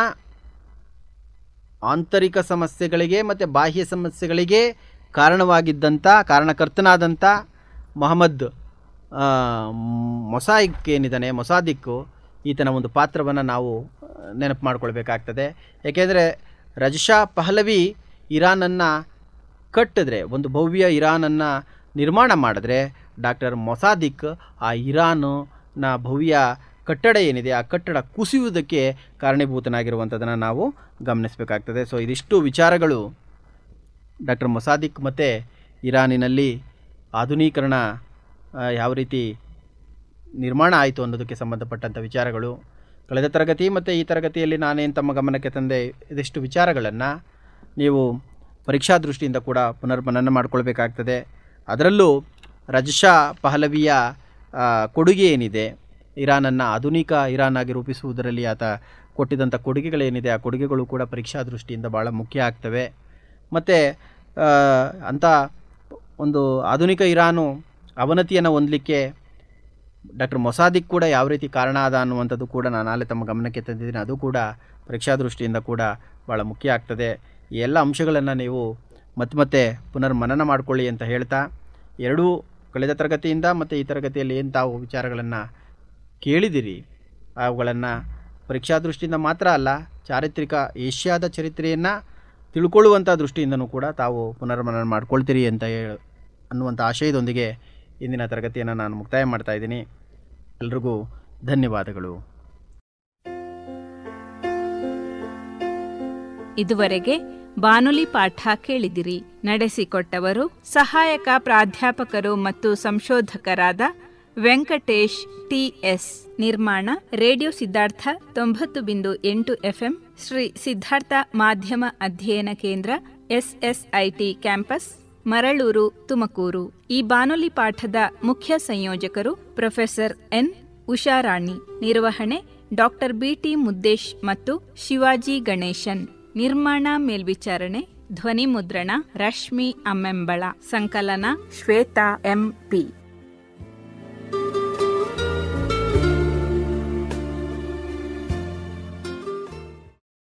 ಆಂತರಿಕ ಸಮಸ್ಯೆಗಳಿಗೆ ಮತ್ತು ಬಾಹ್ಯ ಸಮಸ್ಯೆಗಳಿಗೆ ಕಾರಣವಾಗಿದ್ದಂಥ ಕಾರಣಕರ್ತನಾದಂಥ ಮೊಹಮ್ಮದ್ ಆ, ಮೊಸಾಯಿಕ್ ಏನಿದ್ದಾನೆ ಮೊಸಾದಿಕ್ಕು ಈತನ ಒಂದು ಪಾತ್ರವನ್ನು ನಾವು ಆ, ನೆನಪು ಮಾಡ್ಕೊಳ್ಬೇಕಾಗ್ತದೆ ಏಕೆಂದರೆ ರಜಶಾ ಪಹಲವಿ ಇರಾನನ್ನು ಕಟ್ಟಿದ್ರೆ ಒಂದು ಭವ್ಯ ಇರಾನನ್ನು ನಿರ್ಮಾಣ ಮಾಡಿದ್ರೆ ಡಾಕ್ಟರ್ ಮೊಸಾದಿಕ್ ಆ ಇರಾನ್ನ ಭವ್ಯ ಕಟ್ಟಡ ಏನಿದೆ ಆ ಕಟ್ಟಡ ಕುಸಿಯುವುದಕ್ಕೆ ಕಾರಣೀಭೂತನಾಗಿರುವಂಥದ್ದನ್ನು ನಾವು ಗಮನಿಸಬೇಕಾಗ್ತದೆ ಸೊ ಇದಿಷ್ಟು ವಿಚಾರಗಳು ಡಾಕ್ಟರ್ ಮೊಸಾದಿಕ್ ಮತ್ತು ಇರಾನಿನಲ್ಲಿ ಆಧುನೀಕರಣ ಆ, ಯಾವ ರೀತಿ ನಿರ್ಮಾಣ ಆಯಿತು ಅನ್ನೋದಕ್ಕೆ ಸಂಬಂಧಪಟ್ಟಂಥ ವಿಚಾರಗಳು ಕಳೆದ ತರಗತಿ ಮತ್ತು ಈ ತರಗತಿಯಲ್ಲಿ ನಾನೇನು ತಮ್ಮ ಗಮನಕ್ಕೆ ತಂದೆ ಇದಿಷ್ಟು ವಿಚಾರಗಳನ್ನು ನೀವು ಪರೀಕ್ಷಾ ದೃಷ್ಟಿಯಿಂದ ಕೂಡ ಪುನರ್ಮನನ ಮಾಡಿಕೊಳ್ಬೇಕಾಗ್ತದೆ ಅದರಲ್ಲೂ ರಜಶಾ ಪಹಲವಿಯ ಆ, ಕೊಡುಗೆ ಏನಿದೆ ಇರಾನನ್ನು ಆಧುನಿಕ ಇರಾನ್ ಆಗಿ ರೂಪಿಸುವುದರಲ್ಲಿ ಆತ ಕೊಟ್ಟಿದ್ದಂಥ ಕೊಡುಗೆಗಳೇನಿದೆ ಆ ಕೊಡುಗೆಗಳು ಕೂಡ ಪರೀಕ್ಷಾ ದೃಷ್ಟಿಯಿಂದ ಭಾಳ ಮುಖ್ಯ ಆಗ್ತವೆ ಮತ್ತು ಅಂಥ ಒಂದು ಆಧುನಿಕ ಇರಾನು ಅವನತಿಯನ್ನು ಹೊಂದಲಿಕ್ಕೆ ಡಾಕ್ಟರ್ ಮೊಸಾದಿಕ್ ಕೂಡ ಯಾವ ರೀತಿ ಕಾರಣ ಆದ ಅನ್ನುವಂಥದ್ದು ಕೂಡ ನಾನು ನಾಳೆ ತಮ್ಮ ಗಮನಕ್ಕೆ ತಂದಿದ್ದೀನಿ ಅದು ಕೂಡ ಪರೀಕ್ಷಾ ದೃಷ್ಟಿಯಿಂದ ಕೂಡ ಭಾಳ ಮುಖ್ಯ ಆಗ್ತದೆ ಈ ಎಲ್ಲ ಅಂಶಗಳನ್ನು ನೀವು ಮತ್ತೆ ಮತ್ತೆ ಪುನರ್ ಮನನ ಮಾಡಿಕೊಳ್ಳಿ ಅಂತ ಹೇಳ್ತಾ ಎರಡೂ ಕಳೆದ ತರಗತಿಯಿಂದ ಮತ್ತು ಈ ತರಗತಿಯಲ್ಲಿ ಏನು ತಾವು ವಿಚಾರಗಳನ್ನು ಕೇಳಿದಿರಿ ಅವುಗಳನ್ನು ಪರೀಕ್ಷಾ ದೃಷ್ಟಿಯಿಂದ ಮಾತ್ರ ಅಲ್ಲ ಚಾರಿತ್ರಿಕ ಏಷ್ಯಾದ ಚರಿತ್ರೆಯನ್ನು ತಿಳ್ಕೊಳ್ಳುವಂಥ ದೃಷ್ಟಿಯಿಂದನೂ ಕೂಡ ತಾವು ಪುನರ್ಮನನ ಮಾಡ್ಕೊಳ್ತೀರಿ ಅಂತ ಹೇಳಿ ಅನ್ನುವಂಥ ಆಶಯದೊಂದಿಗೆ ಇಂದಿನ ತರಗತಿಯನ್ನು ನಾನು ಮುಕ್ತಾಯ ಮಾಡ್ತಾ ಇದ್ದೀನಿ ಎಲ್ರಿಗೂ ಧನ್ಯವಾದಗಳು ಇದುವರೆಗೆ ಬಾನುಲಿ ಪಾಠ ಕೇಳಿದಿರಿ ನಡೆಸಿಕೊಟ್ಟವರು ಸಹಾಯಕ ಪ್ರಾಧ್ಯಾಪಕರು ಮತ್ತು ಸಂಶೋಧಕರಾದ ವೆಂಕಟೇಶ್ ಟಿಎಸ್ ನಿರ್ಮಾಣ ರೇಡಿಯೋ ಸಿದ್ಧಾರ್ಥ ತೊಂಬತ್ತು ಬಿಂದು ಎಂಟು ಎಫ್ಎಂ ಶ್ರೀ ಸಿದ್ಧಾರ್ಥ ಮಾಧ್ಯಮ ಅಧ್ಯಯನ ಕೇಂದ್ರ ಎಸ್ಎಸ್ಐಟಿ ಕ್ಯಾಂಪಸ್ ಮರಳೂರು ತುಮಕೂರು ಈ ಬಾನುಲಿ ಪಾಠದ ಮುಖ್ಯ ಸಂಯೋಜಕರು ಪ್ರೊಫೆಸರ್ ಎನ್ ಉಷಾರಾಣಿ ನಿರ್ವಹಣೆ ಡಾಕ್ಟರ್ ಬಿಟಿ ಮುದ್ದೇಶ್ ಮತ್ತು ಶಿವಾಜಿ ಗಣೇಶನ್ ನಿರ್ಮಾಣ ಮೇಲ್ವಿಚಾರಣೆ ಧ್ವನಿ ಮುದ್ರಣ ರಶ್ಮಿ ಅಮ್ಮೆಂಬಳ ಸಂಕಲನ ಶ್ವೇತಾ ಎಂಪಿ